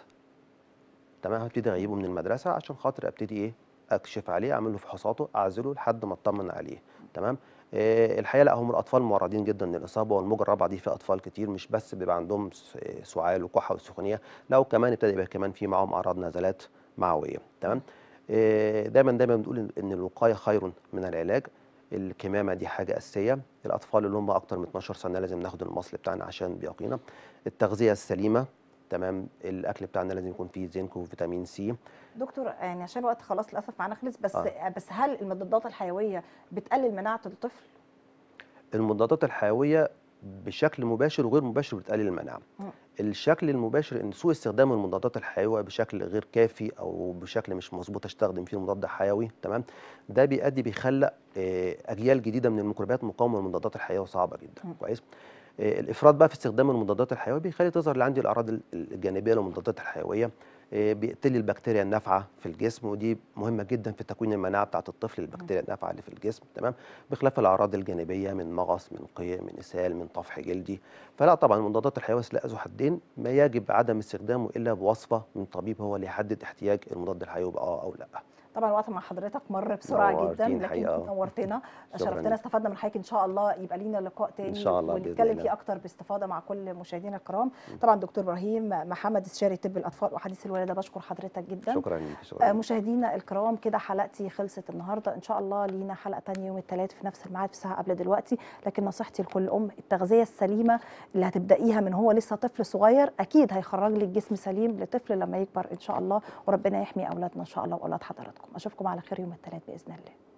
تمام هبتدي اغيبه من المدرسه عشان خاطر ابتدي ايه اكشف عليه اعمل له فحوصاته اعزله لحد ما اطمن عليه تمام آه، الحقيقه لا هم الاطفال معرضين جدا للاصابه والموجه الرابعه دي في اطفال كتير مش بس بيبقى عندهم س- آه، سعال وكحه وسخونيه لا وكمان ابتدى يبقى كمان في معاهم اعراض نزلات معويه تمام آه، دايما دايما بنقول إن- ان الوقايه خير من العلاج الكمامه دي حاجه اساسيه الاطفال اللي هم اكتر من 12 سنه لازم ناخد المصل بتاعنا عشان بيقينا التغذيه السليمه تمام الاكل بتاعنا لازم يكون فيه زنك وفيتامين سي دكتور يعني عشان الوقت خلاص للاسف معانا خلص بس آه. بس هل المضادات الحيويه بتقلل مناعه الطفل المضادات الحيويه بشكل مباشر وغير مباشر بتقلل المناعه مم. الشكل المباشر ان سوء استخدام المضادات الحيويه بشكل غير كافي او بشكل مش مظبوط استخدم فيه مضاد حيوي تمام ده بيؤدي بيخلق آه، اجيال جديده من الميكروبات مقاومه للمضادات الحيويه صعبه جدا مم. كويس آه، الافراط بقى في استخدام المضادات الحيويه بيخلي تظهر عندي الاعراض ال- الجانبيه للمضادات الحيويه آه، بيقتل لي البكتيريا النافعه في الجسم ودي مهمه جدا في تكوين المناعه بتاعه الطفل البكتيريا النافعه اللي في الجسم تمام بخلاف الاعراض الجانبيه من مغص من قيء من اسهال من طفح جلدي فلا طبعا المضادات الحيويه سلاح ذو حدين ما يجب عدم استخدامه الا بوصفه من طبيب هو اللي يحدد احتياج المضاد الحيوي بقى اه او لا طبعا الوقت مع حضرتك مر بسرعه جدا نورتيني لكن الحقيقة. نورتنا شكراً شرفتنا ليك. استفدنا من حضرتك ان شاء الله يبقى لينا لقاء تاني شاء الله بإذن ونتكلم الله. فيه اكتر باستفاضه مع كل مشاهدينا الكرام طبعا دكتور ابراهيم محمد استشاري طب الاطفال وحديث الولاده بشكر حضرتك جدا شكرا ليك آه، شكرا ليك. مشاهدينا الكرام كده حلقتي خلصت النهارده ان شاء الله لينا حلقه تانية يوم الثلاث في نفس الميعاد في ساعه قبل دلوقتي لكن نصيحتي لكل ام التغذيه السليمه اللي هتبدايها من هو لسه طفل صغير اكيد هيخرج لك جسم سليم لطفل لما يكبر ان شاء الله وربنا يحمي اولادنا ان شاء الله واولاد حضراتكم اشوفكم على خير يوم الثلاث باذن الله